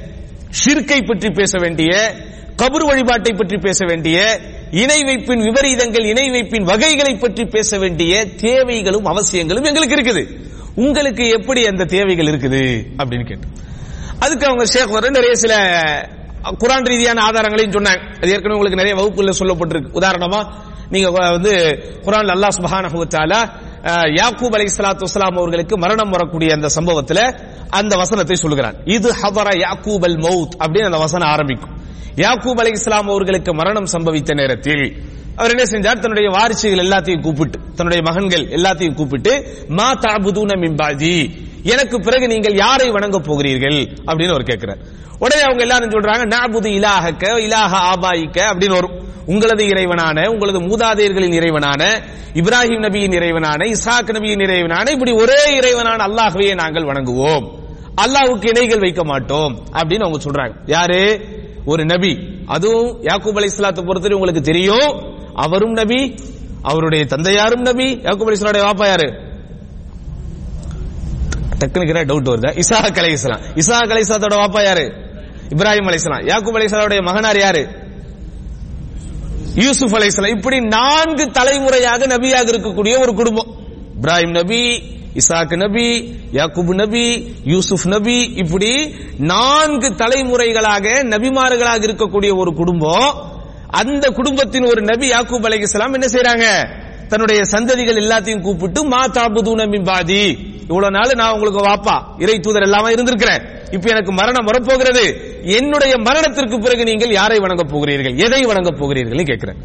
ஷிர்கை பற்றி பேச வேண்டிய கபர் வழிபாட்டை பற்றி பேச வேண்டிய இணை வைப்பின் விபரீதங்கள் இணை வைப்பின் வகைகளை பற்றி பேச வேண்டிய தேவைகளும் அவசியங்களும் எங்களுக்கு இருக்குது உங்களுக்கு எப்படி அந்த தேவைகள் இருக்குது அப்படின்னு கேட்டு அதுக்கு அவங்க ஷேக் வர நிறைய சில குரான் ரீதியான ஆதாரங்களையும் சொன்னாங்க அது ஏற்கனவே உங்களுக்கு நிறைய வகுப்புல சொல்லப்பட்டிருக்கு உதாரணமா நீங்க வந்து குரான் அல்லாஹ் சுப்ஹானஹு வ தஆலா அஹ், யாக்கூப் அலைஹிஸ்ஸலாத்து வஸ்ஸலாம் அவர்களுக்கு மரணம் வரக்கூடிய அந்த சம்பவத்துல அந்த வசனத்தை சொல்லுகிறான் இது ஹதர யாக்கூப் அல் மௌத் அப்படின்னு அந்த வசனம் ஆரம்பிக்கும் யாக்கூப் அலைஹிஸ்ஸலாம் அவர்களுக்கு மரணம் சம்பவித்த நேரத்தில் அவர் என்ன செஞ்சார் தன்னுடைய வாரிசுகள் எல்லாத்தையும் கூப்பிட்டு தன்னுடைய மகன்கள் எல்லாத்தையும் கூப்பிட்டு மா தஅபுதூன மின் பாதி எனக்கு பிறகு நீங்கள் யாரை வணங்க போகிறீர்கள் அப்படின்னு அவர் கேட்கிறார் உடனே அவங்க எல்லாரும் சொல்றாங்க நாபுது இலாஹக்க இலாஹ ஆபாயிக்க அப்படின்னு வரும் உங்களது இறைவனான உங்களது மூதாதையர்களின் இறைவனான இப்ராஹிம் நபியின் இறைவனான இஸ்ஹாக் நபியின் இறைவனான இப்படி ஒரே இறைவனான அல்லாஹ்வையே நாங்கள் வணங்குவோம் அல்லாஹ்வுக்கு இணைகள் வைக்க மாட்டோம் அப்படின்னு அவங்க சொல்றாங்க யாரு ஒரு நபி அதுவும் யாக்கூப் அலைஹிஸ்ஸலாத்தை பொறுத்தவரை உங்களுக்கு தெரியும் அவரும் நபி அவருடைய தந்தையாரும் நபி யாக்கூப் அலைஹிஸ்ஸலாடைய வாப்பா யாரு டக்குனுக்கு டவுட் வருது இசாக் அலைஹிஸ்ஸலாம் இசாக் அலைஹிஸ்ஸலாத்தோட வாப்பா யாரு இப்ராஹிம் அலைஹிஸ்ஸலாம் யாக்கூப் அலைஹிஸ்ஸலாவுடைய மகனார் யாரு யூசுப் அலைஹிஸ்ஸலாம் இப்படி நான்கு தலைமுறையாக நபியாக இருக்கக்கூடிய ஒரு குடும்பம் இப்ராஹிம் நபி இசாக் நபி யாக்கூப் நபி யூசுப் நபி இப்படி நான்கு தலைமுறைகளாக நபிமார்களாக இருக்கக்கூடிய ஒரு குடும்பம் அந்த குடும்பத்தின் ஒரு நபி யாக்கூப் அலைஹிஸ்ஸலாம் என்ன செய்றாங்க தன்னுடைய சந்ததிகள் எல்லாத்தையும் கூப்பிட்டு மா தாபுதூன மின் பாதி இவ்வளவு நாள் நான் உங்களுக்கு வாப்பா இறை தூதர் எல்லாமே இருந்திருக்கிறேன் இப்ப எனக்கு மரணம் வரப்போகிறது என்னுடைய மரணத்திற்கு பிறகு நீங்கள் யாரை வணங்கப் போகிறீர்கள் எதை வணங்கப் போகிறீர்கள் கேட்கிறேன்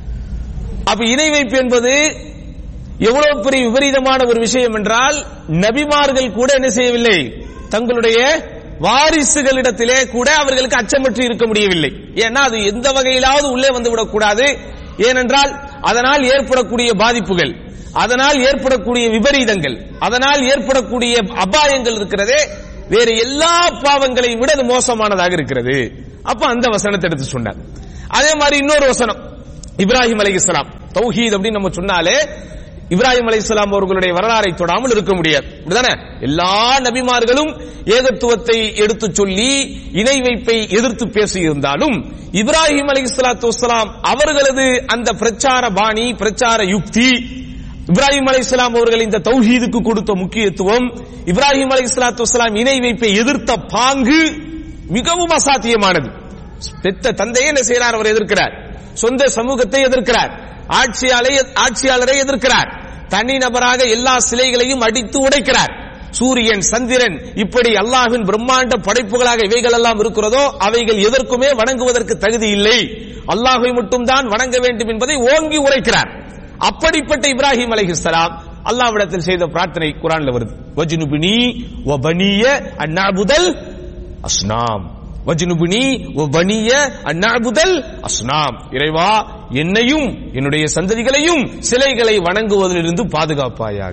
அப்ப இணை வைப்பு என்பது எவ்வளவு பெரிய விபரீதமான ஒரு விஷயம் என்றால் நபிமார்கள் கூட என்ன செய்யவில்லை தங்களுடைய வாரிசுகளிடத்திலே கூட அவர்களுக்கு அச்சமற்று இருக்க முடியவில்லை ஏன்னா அது எந்த வகையிலாவது உள்ளே வந்து விடக்கூடாது ஏனென்றால் அதனால் ஏற்படக்கூடிய பாதிப்புகள் அதனால் ஏற்படக்கூடிய விபரீதங்கள் அதனால் ஏற்படக்கூடிய அபாயங்கள் இருக்கிறதே வேறு எல்லா பாவங்களையும் விட அது மோசமானதாக இருக்கிறது அப்ப அந்த வசனத்தை எடுத்து சொன்னார் அதே மாதிரி இன்னொரு வசனம் இப்ராஹிம் அலைஹிஸ்ஸலாம் தௌஹீத் அப்படின்னு நம்ம சொன்னாலே இப்ராஹிம் அலைஹிஸ்ஸலாம் அவர்களுடைய வரலாறை தொடாமல் இருக்க முடியாது அப்படிதானே எல்லா நபிமார்களும் ஏகத்துவத்தை எடுத்து சொல்லி இணை வைப்பை எதிர்த்து பேசியிருந்தாலும் இப்ராஹிம் அலைஹிஸ்ஸலாத்து வஸ்ஸலாம் அவர்களது அந்த பிரச்சார பாணி பிரச்சார யுக்தி இப்ராஹிம் அலைஹிஸ்ஸலாம் அவர்கள் இந்த தௌஹீதுக்கு கொடுத்த முக்கியத்துவம் இப்ராஹிம் அலைஹிஸ்ஸலாத்து வஸ்ஸலாம் இணை வைப்பை எதிர்த்த பாங்கு மிகவும் அசாத்தியமானது பெத்த தந்தையே என்ன செய்யறார் அவர் எதிர்க்கிறார் சொந்த சமூகத்தை எதிர்க்கிறார் ஆட்சியாளரை ஆட்சியாளரை எதிர்க்கிறார் தனி நபராக எல்லா சிலைகளையும் அடித்து உடைக்கிறார் சூரியன் சந்திரன் இப்படி அல்லாஹ்வின் பிரம்மாண்ட படைப்புகளாக இவைகள் எல்லாம் இருக்கிறதோ அவைகள் எதற்குமே வணங்குவதற்கு தகுதி இல்லை அல்லாஹை மட்டும்தான் வணங்க வேண்டும் என்பதை ஓங்கி உரைக்கிறார் அப்படிப்பட்ட இப்ராஹிம் அலைஹிஸ்ஸலாம் அல்லாஹ்விடத்தில் செய்த பிரார்த்தனை குரான்ல வருது வஜ்னுபினி வ பனிய அந்நாபுதல் அஸ்னாம் வஜ்னுபினி வ பனிய அந்நாபுதல் அஸ்னாம் இறைவா என்னையும் என்னுடைய சந்ததிகளையும் சிலைகளை வணங்குவதிலிருந்து பாதுகாப்பாயாக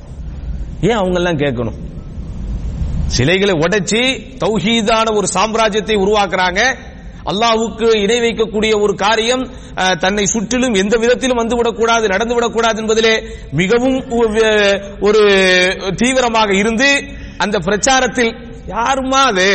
ஏன் அவங்க எல்லாம் கேட்கணும் சிலைகளை உடைச்சு தௌஹீதான ஒரு சாம்ராஜ்யத்தை உருவாக்குறாங்க அல்லாஹ்வுக்கு இணை வைக்கக்கூடிய ஒரு காரியம் அஹ், தன்னை சுற்றிலும் எந்த விதத்திலும் வந்துவிடக்கூடாது நடந்துவிடக்கூடாது என்பதிலே மிகவும் ஒ- ஒரு தீவிரமாக இருந்து அந்த பிரச்சாரத்தில் யாருமா அது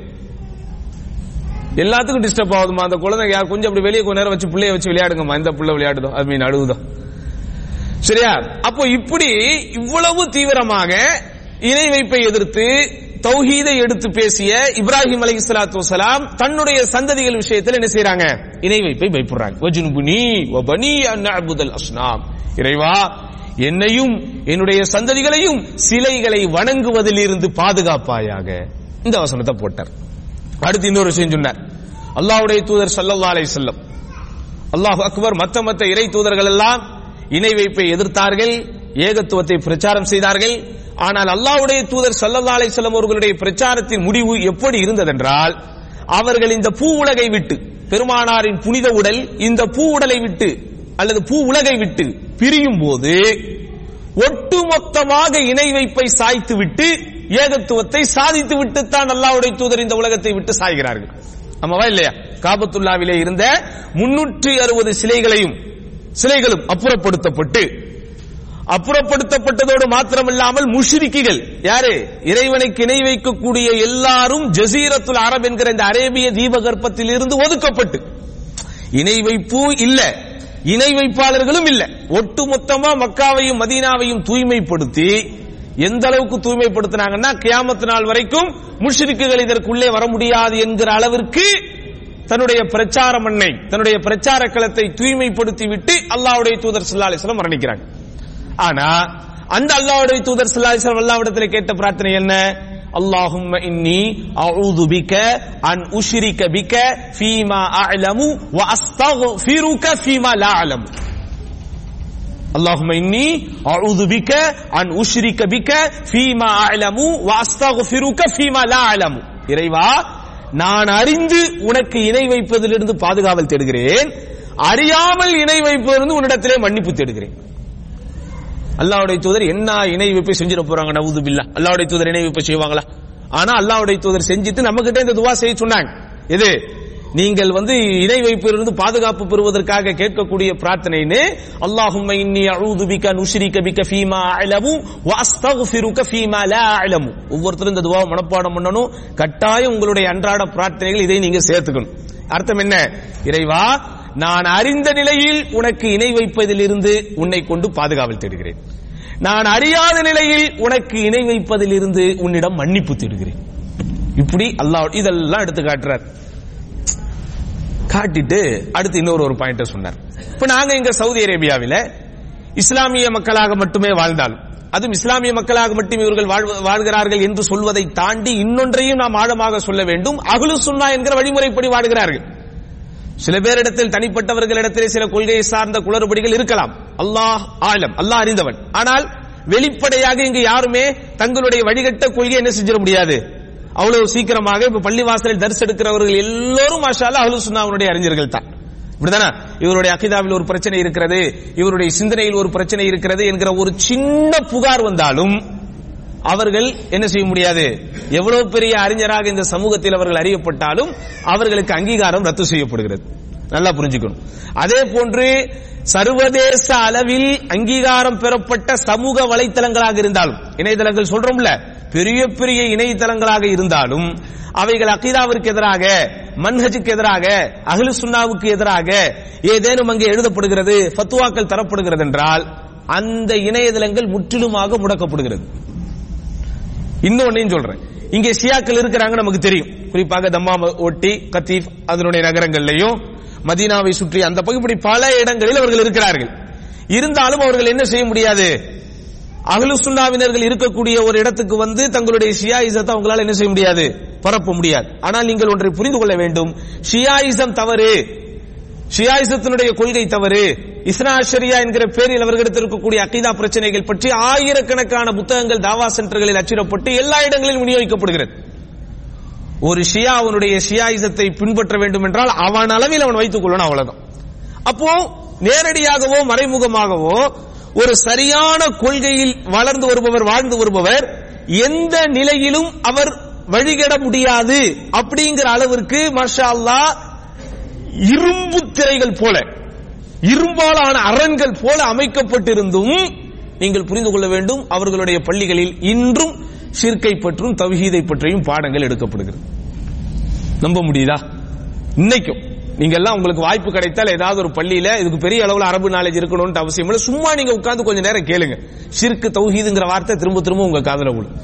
எல்லாத்துக்கும் டிஸ்டர்ப் ஆகுதுமா அந்த குழந்தைங்க யார் கொஞ்சம் அப்படி வெளியே கொஞ்ச நேரம் வச்சு பிள்ளைய வச்சு விளையாடுங்கம்மா இந்த பிள்ளை விளையாடுதோ அது மீன் அழுகுதோ சரியா அப்போ இப்படி இவ்வளவு தீவிரமாக இணை வைப்பை எதிர்த்து தௌஹீதை எடுத்து பேசிய இப்ராஹிம் அலைஹிஸ்ஸலாத்து வஸலாம் தன்னுடைய சந்ததிகள் விஷயத்தில் என்ன செய்றாங்க இணை வைப்பை பயப்படுறாங்க வஜ்னுபுனி வ பனி அன் நஅபுதல் அஸ்னாம் இறைவா என்னையும் என்னுடைய சந்ததிகளையும் சிலைகளை வணங்குவதில் இருந்து பாதுகாப்பாயாக இந்த வசனத்தை போட்டார் அடுத்து இன்னொரு விஷயம் சொன்னார் அல்லாஹ்வுடைய தூதர் ஸல்லல்லாஹு அலைஹி வஸல்லம் அல்லாஹ் அக்பர் மத்த மத்த இறை தூதர்கள் எல்லாம் இணை வைப்பை எதிர்த்தார்கள் ஏகத்துவத்தை பிரச்சாரம் செய்தார்கள் ஆனால் அல்லாஹ்வுடைய தூதர் ஸல்லல்லாஹு அலைஹி வஸல்லம் அவர்களுடைய பிரச்சாரத்தின் முடிவு எப்படி இருந்ததென்றால் அவர்கள் இந்த பூ உலகை விட்டு பெருமானாரின் புனித உடல் இந்த பூ உடலை விட்டு அல்லது பூ உலகை விட்டு பிரியும் போது ஒட்டுமொத்தமாக இணை வைப்பை சாய்த்து விட்டு ஏகத்துவத்தை சாதித்து விட்டு தான் அல்லாஹ்வுடைய தூதர் இந்த உலகத்தை விட்டு சாய்கிறார்கள் ஆமாவா இல்லையா காபத்துல்லாவிலே இருந்த முன்னூற்றி அறுபது சிலைகளையும் சிலைகளும் அப்புறப்படுத்தப்பட்டு அப்புறப்படுத்தப்பட்டதோடு மாத்திரமில்லாமல் முஷ்ரிக்கிகள் யாரு இறைவனுக்கு இணை வைக்கக்கூடிய எல்லாரும் ஜசீரத்துல் அரப் என்கிற இந்த அரேபிய தீபகற்பத்தில் இருந்து ஒதுக்கப்பட்டு இணை வைப்பு இல்ல இணை வைப்பாளர்களும் இல்ல ஒட்டுமொத்தமா மக்காவையும் மதீனாவையும் தூய்மைப்படுத்தி எந்த அளவுக்கு தூய்மைப்படுத்தினாங்கன்னா கியாமத்து நாள் வரைக்கும் முஷ்ரிக்குகள் இதற்குள்ளே வர முடியாது என்கிற அளவிற்கு தன்னுடைய பிரச்சார மண்ணை தன்னுடைய பிரச்சார களத்தை தூய்மைப்படுத்தி விட்டு அல்லாஹ்வுடைய தூதர் ஸல்லல்லாஹு அலைஹி வஸல்லம் மரணிக்கிறாங்க ஆனா அந்த அல்லாஹ்வுடைய தூதர் ஸல்லல்லாஹு அலைஹி வஸல்லம் அல்லாஹ்விடத்தில் கேட்ட பிரார்த்தனை என்ன அல்லாஹும்ம இன்னி அஊது பிக அன் உஷ்ரிக பிக ஃபீமா அஅலமு வ அஸ்தக்ஃபிருக ஃபீமா லா அலமு اللهم إني أعوذ بك أن أشرك بك فيما أعلم وأستغفرك فيما لا أعلم இறைவா நான் அறிந்து உனக்கு இணை வைப்பதிலிருந்து பாதுகாவல் தேடுகிறேன் அறியாமல் இணை வைப்பதிலிருந்து உன்னிடத்திலே மன்னிப்பு தேடுகிறேன் அல்லாஹ்வுடைய தூதர் என்ன இணை வைப்பை செஞ்சிட போறாங்க நவுது பில்லா அல்லாஹ்வுடைய தூதர் இணை வைப்பை செய்வாங்களா ஆனா அல்லாஹ்வுடைய தூதர் செஞ்சுட்டு நம்ம கிட்ட இந்த துவா செய்ய சொன்னாங்க எது நீங்கள் வந்து இணை வைப்பிலிருந்து பாதுகாப்பு பெறுவதற்காக கேட்கக்கூடிய பிரார்த்தனைன்னு அல்லாஹும்ம இன்னி அஊது பிக நுஷ்ரிக பிக ஃபீமா அலமு வ அஸ்தக்ஃபிருக ஃபீமா லா அலமு ஒவ்வொருத்தரும் இந்த துவாவை மனப்பாடம் பண்ணணும் கட்டாயம் உங்களுடைய அன்றாட பிரார்த்தனைகள் இதை நீங்க சேர்த்துக்கணும் அர்த்தம் என்ன இறைவா நான் அறிந்த நிலையில் உனக்கு இணை வைப்பதிலிருந்து உன்னை கொண்டு பாதுகாவல் தேடுகிறேன் நான் அறியாத நிலையில் உனக்கு இணை வைப்பதிலிருந்து உன்னிடம் மன்னிப்பு தேடுகிறேன் இப்படி அல்லாஹ் இதெல்லாம் எடுத்து காட்டுறார் காட்டிட்டு அடுத்து இன்னொரு ஒரு பாயிண்ட சொன்னார் இப்ப நாங்க இங்க சவுதி அரேபியாவில இஸ்லாமிய மக்களாக மட்டுமே வாழ்ந்தாலும் அதுவும் இஸ்லாமிய மக்களாக மட்டும் இவர்கள் வாழ்வ- வாழ்கிறார்கள் என்று சொல்வதை தாண்டி இன்னொன்றையும் நாம் ஆழமாக சொல்ல வேண்டும் அகுலு சுன்னா என்கிற வழிமுறைப்படி வாழ்கிறார்கள் சில பேரிடத்தில் தனிப்பட்டவர்களிடத்திலே சில கொள்கையை சார்ந்த குளறுபடிகள் இருக்கலாம் அல்லாஹ் ஆலம் அல்லாஹ் அறிந்தவன் ஆனால் வெளிப்படையாக இங்கு யாருமே தங்களுடைய வழிகட்ட கொள்கையை என்ன செஞ்சிட முடியாது அவ்வளவு சீக்கிரமாக இப்ப பள்ளிவாசலில் தரிசு எடுக்கிறவர்கள் எல்லோரும் மாஷால அஹ்லு சுன்னாவுடைய அறிஞர்கள் தான் இப்படிதானே இவருடைய அகிதாவில் ஒரு பிரச்சனை இருக்கிறது இவருடைய சிந்தனையில் ஒரு பிரச்சனை இருக்கிறது என்கிற ஒரு சின்ன புகார் வந்தாலும் அவர்கள் என்ன செய்ய முடியாது எவ்வளவு பெரிய அறிஞராக இந்த சமூகத்தில் அவர்கள் அறியப்பட்டாலும் அவர்களுக்கு அங்கீகாரம் ரத்து செய்யப்படுகிறது நல்லா புரிஞ்சுக்கணும் அதே போன்று சர்வதேச அளவில் அங்கீகாரம் பெறப்பட்ட சமூக வலைத்தளங்களாக இருந்தாலும் இணையதளங்கள் சொல்றோம்ல பெரிய பெரிய இணையதளங்களாக இருந்தாலும் அவைகள் அகீதாவிற்கு எதிராக மன்ஹஜுக்கு எதிராக அஹ்லு சுன்னாவுக்கு எதிராக ஏதேனும் அங்கே எழுதப்படுகிறது ஃபத்வாக்கள் தரப்படுகிறது என்றால் அந்த இணையதளங்கள் முற்றிலுமாக முடக்கப்படுகிறது இன்னொன்னையும் சொல்றேன் இங்கே ஷியாக்கள் இருக்கிறாங்க நமக்கு தெரியும் குறிப்பாக தம்மாம் ஒட்டி கத்தீப் அதனுடைய நகரங்கள்லயும் மதீனாவை சுற்றி அந்த பகுதி இப்படி பல இடங்களில் அவர்கள் இருக்கிறார்கள் இருந்தாலும் அவர்கள் என்ன செய்ய முடியாது அகலு சுன்னாவினர்கள் இருக்கக்கூடிய ஒரு இடத்துக்கு வந்து தங்களுடைய ஷியாயிசத்தை அவங்களால என்ன செய்ய முடியாது பரப்ப முடியாது ஆனால் நீங்கள் ஒன்றை புரிந்து கொள்ள வேண்டும் ஷியாயிசம் தவறு ஷியாயிசத்தினுடைய கொள்கை தவறு இஸ்னா ஷரியா என்கிற பேரில் அவர்களிடத்தில் இருக்கக்கூடிய அகீதா பிரச்சனைகள் பற்றி ஆயிரக்கணக்கான புத்தகங்கள் தாவா சென்டர்களில் அச்சிடப்பட்டு எல்லா இடங்களிலும் விநியோகிக்கப்படுகிறது ஒரு ஷியா அவனுடைய ஷியாயிசத்தை பின்பற்ற வேண்டும் என்றால் அவன் அளவில் அவன் வைத்துக் கொள்ளணும் அவ்வளவுதான் அப்போ நேரடியாகவோ மறைமுகமாகவோ ஒரு சரியான கொள்கையில் வளர்ந்து வருபவர் வாழ்ந்து வருபவர் எந்த நிலையிலும் அவர் வழிகட முடியாது அப்படிங்கிற அளவிற்கு மாஷா அல்லாஹ் இரும்பு திரைகள் போல இரும்பாலான அரண்கள் போல அமைக்கப்பட்டிருந்தும் நீங்கள் புரிந்து கொள்ள வேண்டும் அவர்களுடைய பள்ளிகளில் இன்றும் ஷிர்கை பற்றும் தவ்ஹீதை பற்றியும் பாடங்கள் எடுக்கப்படுகிறது நம்ப முடியுதா இன்னைக்கும் நீங்க எல்லாம் உங்களுக்கு வாய்ப்பு கிடைத்தால் ஏதாவது ஒரு பள்ளியில இதுக்கு பெரிய அளவுல அரபு நாலேஜ் இருக்கணும்னு அவசியம் இல்லை சும்மா நீங்க உட்கார்ந்து கொஞ்ச நேரம் கேளுங்க ஷிர்கு தௌஹீதுங்கிற வார்த்தை திரும்ப திரும்ப உங்க காதுல விழும்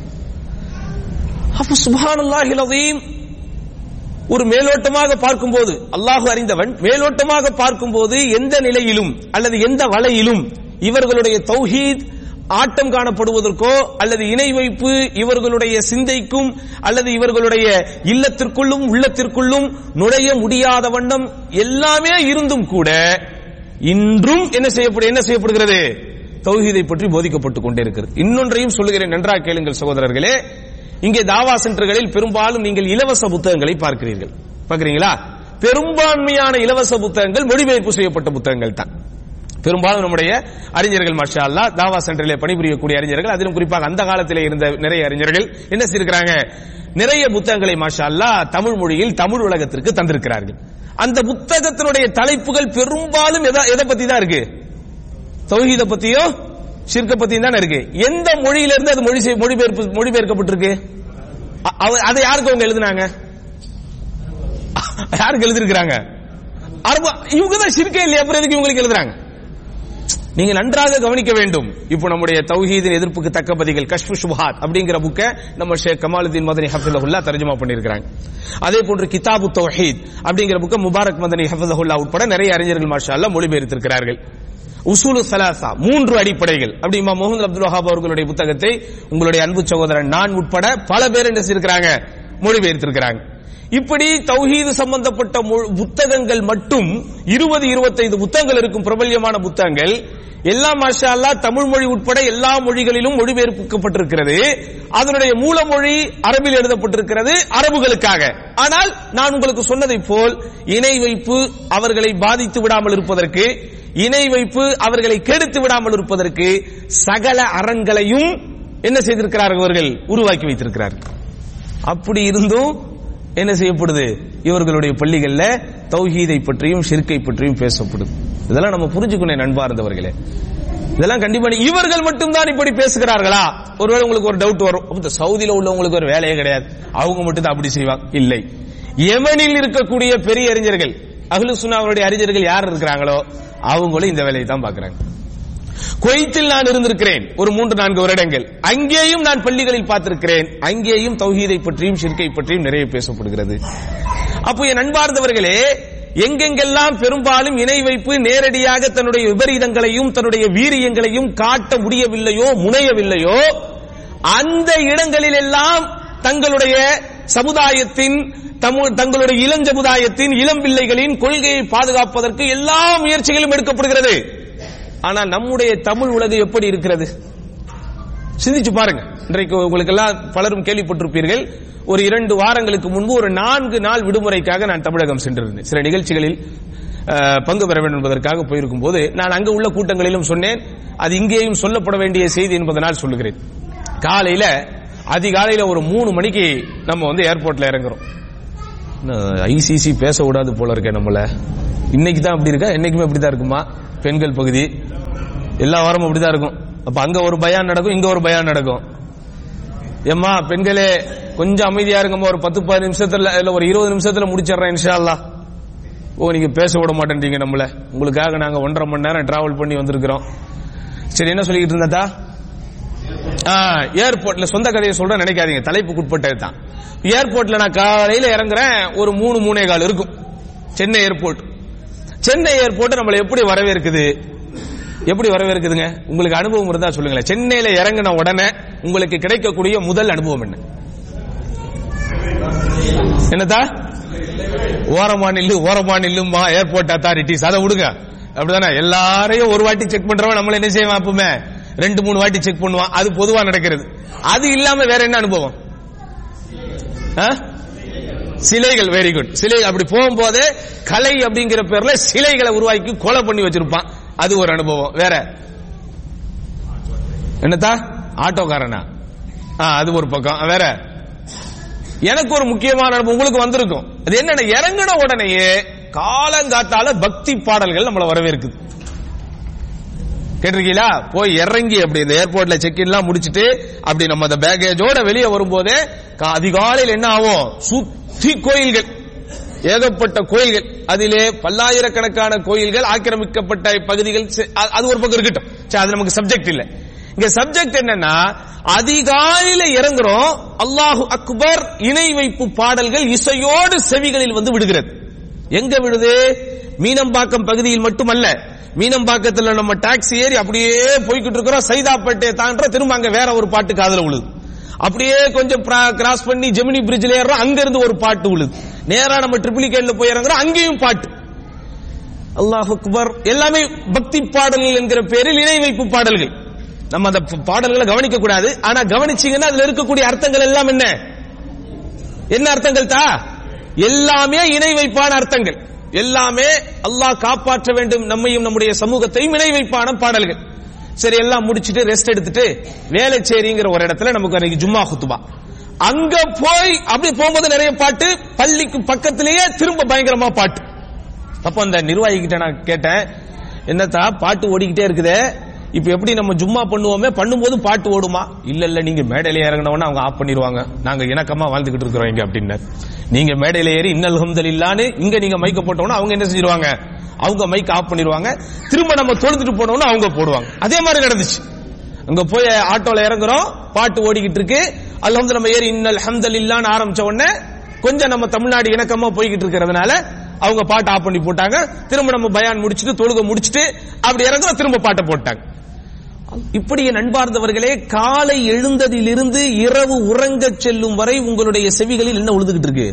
அப்ப சுப்ஹானல்லாஹில் அதீம் ஒரு மேலோட்டமாக பார்க்கும்போது அல்லாஹ் அறிந்தவன் மேலோட்டமாக பார்க்கும்போது எந்த நிலையிலும் அல்லது எந்த வலையிலும் இவர்களுடைய தௌஹீத் ஆட்டம் காணப்படுவதற்கோ அல்லது இணை வைப்பு இவர்களுடைய சிந்தைக்கும் அல்லது இவர்களுடைய இல்லத்திற்குள்ளும் உள்ளத்திற்குள்ளும் நுழைய முடியாத வண்ணம் எல்லாமே இருந்தும் கூட இன்றும் என்ன செய்யப்படு என்ன செய்யப்படுகிறது தௌஹீதை பற்றி போதிக்கப்பட்டுக் கொண்டே இருக்கிறது இன்னொன்றையும் சொல்லுகிறேன் நன்றாக கேளுங்கள் சகோதரர்களே இங்கே தாவா சென்டர்களில் பெரும்பாலும் நீங்கள் இலவச புத்தகங்களை பார்க்கிறீர்கள் பார்க்கிறீங்களா பெரும்பான்மையான இலவச புத்தகங்கள் மொழிபெயர்ப்பு செய்யப்பட்ட புத்தகங்கள் தான் பெரும்பாலும் நம்முடைய அறிஞர்கள் மாஷா அல்லா தாவா சென்டரிலே பணிபுரியக்கூடிய அறிஞர்கள் அதிலும் குறிப்பாக அந்த காலத்திலே இருந்த நிறைய அறிஞர்கள் என்ன செய்திருக்கிறாங்க நிறைய புத்தகங்களை மாஷா அல்லா தமிழ் மொழியில் தமிழ் உலகத்திற்கு தந்திருக்கிறார்கள் அந்த புத்தகத்தினுடைய தலைப்புகள் பெரும்பாலும் எதை எதை பத்தி தான் இருக்கு தௌஹீத பத்தியோ ஷிர்க பத்தியும் தானே இருக்கு எந்த மொழியிலிருந்து அது மொழி செய்- மொழிபெயர்ப்பு மொழிபெயர்க்கப்பட்டிருக்கு அ- அவ- அதை யாருக்கு அவங்க எழுதுனாங்க யாருக்கு எழுதிருக்கிறாங்க அரபு இவங்க தான் ஷிர்கே இல்லையா அப்புறம் எதுக்கு இவங்களுக்கு எழுதுறாங்க நீங்க நன்றாக கவனிக்க வேண்டும் இப்போ நம்முடைய தௌஹீதின் எதிர்ப்புக்கு தக்க பதிகள் கஷ்பு சுபஹாத் அப்படிங்கிற புக்கை நம்ம ஷேக் கமாலுதீன் மதனி ஹஃபிதஹுல்லா தர்ஜுமா பண்ணியிருக்கிறாங்க அதே போன்று கிதாபு தௌஹீத் அப்படிங்கிற புக்கை முபாரக் மதனி ஹஃபிதஹுல்லா உட்பட நிறைய அறிஞர்கள் மாஷா அல்லாஹ் மொழிபெயர்த்திருக்கிறார்கள் உசூலு சலாசா மூன்று அடிப்படைகள் அப்படி இமாம் முகமது அப்துல் வஹாப் அவர்களுடைய புத்தகத்தை உங்களுடைய அன்பு சகோதரன் நான் உட்பட பல பேர் என்ன செய்திருக்கிறாங்க மொழிபெயர்த்திருக்கிறாங்க இப்படி தௌஹீது சம்பந்தப்பட்ட மொ- புத்தகங்கள் மட்டும் இருபது இருபத்தைந்து புத்தகங்கள் இருக்கும் பிரபல்யமான புத்தகங்கள் எல்லா மாஷா அல்லாஹ் தமிழ் மொழி உட்பட எல்லா மொழிகளிலும் மொழிபெயர்க்கப்பட்டிருக்கிறது அதனுடைய மூலமொழி அரபில் எழுதப்பட்டிருக்கிறது அரபுகளுக்காக ஆனால் நான் உங்களுக்கு சொன்னதை போல் இணை வைப்பு அவர்களை பாதித்து விடாமல் இருப்பதற்கு இணை வைப்பு அவர்களை கெடுத்து விடாமல் இருப்பதற்கு சகல அரண்களையும் என்ன செய்திருக்கிறார்கள் அவர்கள் உருவாக்கி வைத்திருக்கிறார்கள் அப்படி இருந்தும் என்ன செய்யப்படுது இவர்களுடைய பள்ளிகள்ல தௌஹீதை பற்றியும் ஷிர்கை பற்றியும் பேசப்படுது இதெல்லாம் நம்ம புரிஞ்சுக்கணும் நண்பார்ந்தவர்களே இதெல்லாம் கண்டிப்பா நீ- இவர்கள் மட்டும்தான் இப்படி பேசுகிறார்களா ஒருவேளை உங்களுக்கு ஒரு டவுட் வரும் அப்ப இந்த சவுதியில உள்ளவங்களுக்கு ஒரு வேலையே கிடையாது அவங்க மட்டும் தான் அப்படி செய்வாங்க இல்லை யமனில் இருக்கக்கூடிய பெரிய அறிஞர்கள் அஹ்லு சுன்னாவுடைய அறிஞர்கள் யார் இருக்கிறாங்களோ அவங்களும் இந்த வேலையை தான் பார்க்கறாங்க குவைத்தில் நான் இருந்திருக்கிறேன் ஒரு மூன்று நான்கு வருடங்கள் அங்கேயும் நான் பள்ளிகளில் பார்த்திருக்கிறேன் அங்கேயும் தௌஹீதை பற்றியும் ஷிர்கை பற்றியும் நிறைய பேசப்படுகிறது அப்போ என் அன்பார்ந்தவர்களே எங்கெங்கெல்லாம் பெரும்பாலும் இணை வைப்பு நேரடியாக தன்னுடைய விபரீதங்களையும் தன்னுடைய வீரியங்களையும் காட்ட முடியவில்லையோ முனையவில்லையோ அந்த இடங்களில் எல்லாம் தங்களுடைய சமுதாயத்தின் தமு- தங்களுடைய இளம் சமுதாயத்தின் இளம் பிள்ளைகளின் கொள்கையை பாதுகாப்பதற்கு எல்லா முயற்சிகளும் எடுக்கப்படுகிறது ஆனா நம்முடைய தமிழ் உலகம் எப்படி இருக்கிறது சிந்திச்சு பாருங்க இன்றைக்கு உங்களுக்கு எல்லாம் பலரும் கேள்விப்பட்டிருப்பீர்கள் ஒரு இரண்டு வாரங்களுக்கு முன்பு ஒரு நான்கு நாள் விடுமுறைக்காக நான் தமிழகம் சென்றிருந்தேன் சில நிகழ்ச்சிகளில் அஹ், பங்கு பெற வேண்டும் என்பதற்காக போயிருக்கும் போது நான் அங்க உள்ள கூட்டங்களிலும் சொன்னேன் அது இங்கேயும் சொல்லப்பட வேண்டிய செய்தி என்பதனால் சொல்லுகிறேன் காலையில அதிகாலையில ஒரு மூணு மணிக்கு நம்ம வந்து ஏர்போர்ட்ல இறங்குறோம் ஐசிசி பேச விடாது போல இருக்கே நம்மள இன்னைக்கு தான் அப்படி இருக்கா என்னைக்குமே அப்படி தான் இருக்குமா பெண்கள் பகுதி எல்லா வாரமும் அப்படிதான் இருக்கும் அப்ப அங்க ஒரு பயான் நடக்கும் இங்க ஒரு பயான் நடக்கும் ஏம்மா பெண்களே கொஞ்சம் அமைதியா இருங்கம்மா ஒரு பத்து பதினஞ்சு நிமிஷத்துல இல்ல ஒரு இருபது நிமிஷத்துல முடிச்சிடுறேன் இன்ஷா அல்லாஹ் ஓ நீங்க பேச விட மாட்டேன்றீங்க நம்மள உங்களுக்காக நாங்க ஒன்றரை மணி நேரம் டிராவல் பண்ணி வந்திருக்கிறோம் சரி என்ன சொல்லிக்கிட்டு இருந்தா ஏர்போர்ட்ல சொந்த கதையை சொல்ற நினைக்காதீங்க தலைப்புக்கு உட்பட்டது தான் ஏர்போர்ட்ல நான் காலையில இறங்குறேன் ஒரு மூணு மூணே கால் இருக்கும் சென்னை ஏர்போர்ட் சென்னை ஏர்போர்ட் நம்மளை எப்படி வரவேற்குது எப்படி வரவேற்குதுங்க உங்களுக்கு அனுபவம் இருந்தா சொல்லுங்களேன் சென்னையில இறங்கின உடனே உங்களுக்கு கிடைக்கக்கூடிய முதல் அனுபவம் என்ன என்னதா ஓரமா நில்லு ஓரமா நில்லுமா ஏர்போர்ட் அத்தாரிட்டிஸ் அதை விடுங்க அப்படிதானே எல்லாரையும் ஒரு வாட்டி செக் பண்றவன் நம்மள என்ன செய்வான் அப்பவுமே ரெண்டு மூணு வாட்டி செக் பண்ணுவான் அது பொதுவா நடக்கிறது அது இல்லாம வேற என்ன அனுபவம் ஆ? சிலைகள் வெரி குட் சிலை அப்படி போகும்போது கலை அப்படிங்கிற பேர்ல சிலைகளை உருவாக்கி கொலை பண்ணி வச்சிருப்பான் அது ஒரு அனுபவம் வேற என்னத்தா ஆட்டோக்காரனா ஆ, அது ஒரு பக்கம் வேற எனக்கு ஒரு முக்கியமான அனுபவம் உங்களுக்கு வந்திருக்கும் அது என்னன்னா இறங்கின உடனேயே காலங்காத்தால பக்தி பாடல்கள் நம்மள வரவேற்குது கேட்டிருக்கீங்களா போய் இறங்கி அப்படி இந்த ஏர்போர்ட்ல செக் எல்லாம் முடிச்சிட்டு அப்படி நம்ம அந்த பேகேஜோட வெளியே வரும்போதே கா- அதிகாலையில் என்ன ஆகும் சுத்தி கோயில்கள் ஏகப்பட்ட கோயில்கள் அதிலே பல்லாயிரக்கணக்கான கோயில்கள் ஆக்கிரமிக்கப்பட்ட பகுதிகள் சரி, அ- அது ஒரு பக்கம் இருக்கட்டும் சரி, அது நமக்கு சப்ஜெக்ட் இல்ல இங்க சப்ஜெக்ட் என்னன்னா அதிகாலையில இறங்குறோம் அல்லாஹு அக்பர் இணை வைப்பு பாடல்கள் இசையோடு செவிகளில் வந்து விடுகிறது எங்க விடுது மீனம்பாக்கம் பகுதியில் மட்டுமல்ல மீனம்பாக்கத்துல நம்ம டாக்ஸி ஏறி அப்படியே போய்கிட்டு இருக்கிறோம் சைதாப்பேட்டை தாண்ட திரும்ப அங்க வேற ஒரு பாட்டு காதுல விழுது அப்படியே கொஞ்சம் கிராஸ் பண்ணி ஜெமினி பிரிட்ஜ்ல ஏறுறோம் அங்க இருந்து ஒரு பாட்டு விழுது நேரா நம்ம ட்ரிபிளிகேட்ல போய் இறங்குறோம் அங்கேயும் பாட்டு அல்லாஹ் அக்பர் எல்லாமே பக்தி பாடல்கள் என்கிற பேரில் இணை வைப்பு பாடல்கள் நம்ம அந்த ப- பாடல்களை கவனிக்க கூடாது ஆனா கவனிச்சீங்கன்னா அதுல இருக்கக்கூடிய அர்த்தங்கள் எல்லாம் என்ன என்ன அர்த்தங்கள் தா எல்லாமே இணை வைப்பான அர்த்தங்கள் எல்லாமே அல்லாஹ் காப்பாற்ற வேண்டும் நம்மையும் நம்முடைய சமூகத்தையும் இணை வைப்பான பாடல்கள் சரி எல்லாம் முடிச்சிட்டு ரெஸ்ட் எடுத்துட்டு வேலைச்சேரிங்கிற ஒரு இடத்துல நமக்கு அன்னைக்கு ஜும்மா குத்துபா அங்க போய் அப்படி போகும்போது நிறைய பாட்டு பள்ளிக்கு பக்கத்திலேயே திரும்ப பயங்கரமா பாட்டு அப்ப அந்த நிர்வாகி கிட்ட நான் கேட்டேன் என்னத்தா பாட்டு ஓடிக்கிட்டே இருக்குதே இப்ப எப்படி நம்ம ஜும்மா பண்ணுவோமே பண்ணும்போது பாட்டு ஓடுமா இல்ல இல்ல நீங்க மேடையில இறங்கினவன அவங்க ஆஃப் பண்ணிடுவாங்க நாங்க இணக்கமா வாழ்ந்துகிட்டு இருக்கிறோம் இங்க அப்படின்னாரு நீங்க மேடையில ஏறி இன்னல் ஹம்தலில்லான்னு இங்க நீங்க மைக்க போட்டோம்னா அவங்க என்ன செஞ்சிருவாங்க அவங்க மைக் ஆஃப் பண்ணிடுவாங்க திரும்ப நம்ம தொழுதுட்டு போனோம்னா அவங்க போடுவாங்க அதே மாதிரி நடந்துச்சு அங்க போய் ஆட்டோல இறங்குறோம் பாட்டு ஓடிக்கிட்டு இருக்கு அல்ஹம்து நம்ம ஏறி இன்னல் ஹம்தலில்லான்னு ஆரம்பிச்ச உடனே கொஞ்சம் நம்ம தமிழ்நாடு இணக்கமா போய்கிட்டு இருக்கிறதுனால அவங்க பாட்டு ஆஃப் பண்ணி போட்டாங்க திரும்ப நம்ம பயான் முடிச்சிட்டு தொழுக முடிச்சிட்டு அப்படி இறங்குறோம் திரும்ப பாட்டை போட்டாங்க இப்படி என் அன்பார்ந்தவர்களே காலை எழுந்ததிலிருந்து இரவு உறங்கச் செல்லும் வரை உங்களுடைய செவிகளில் என்ன விழுந்துகிட்டு இருக்கு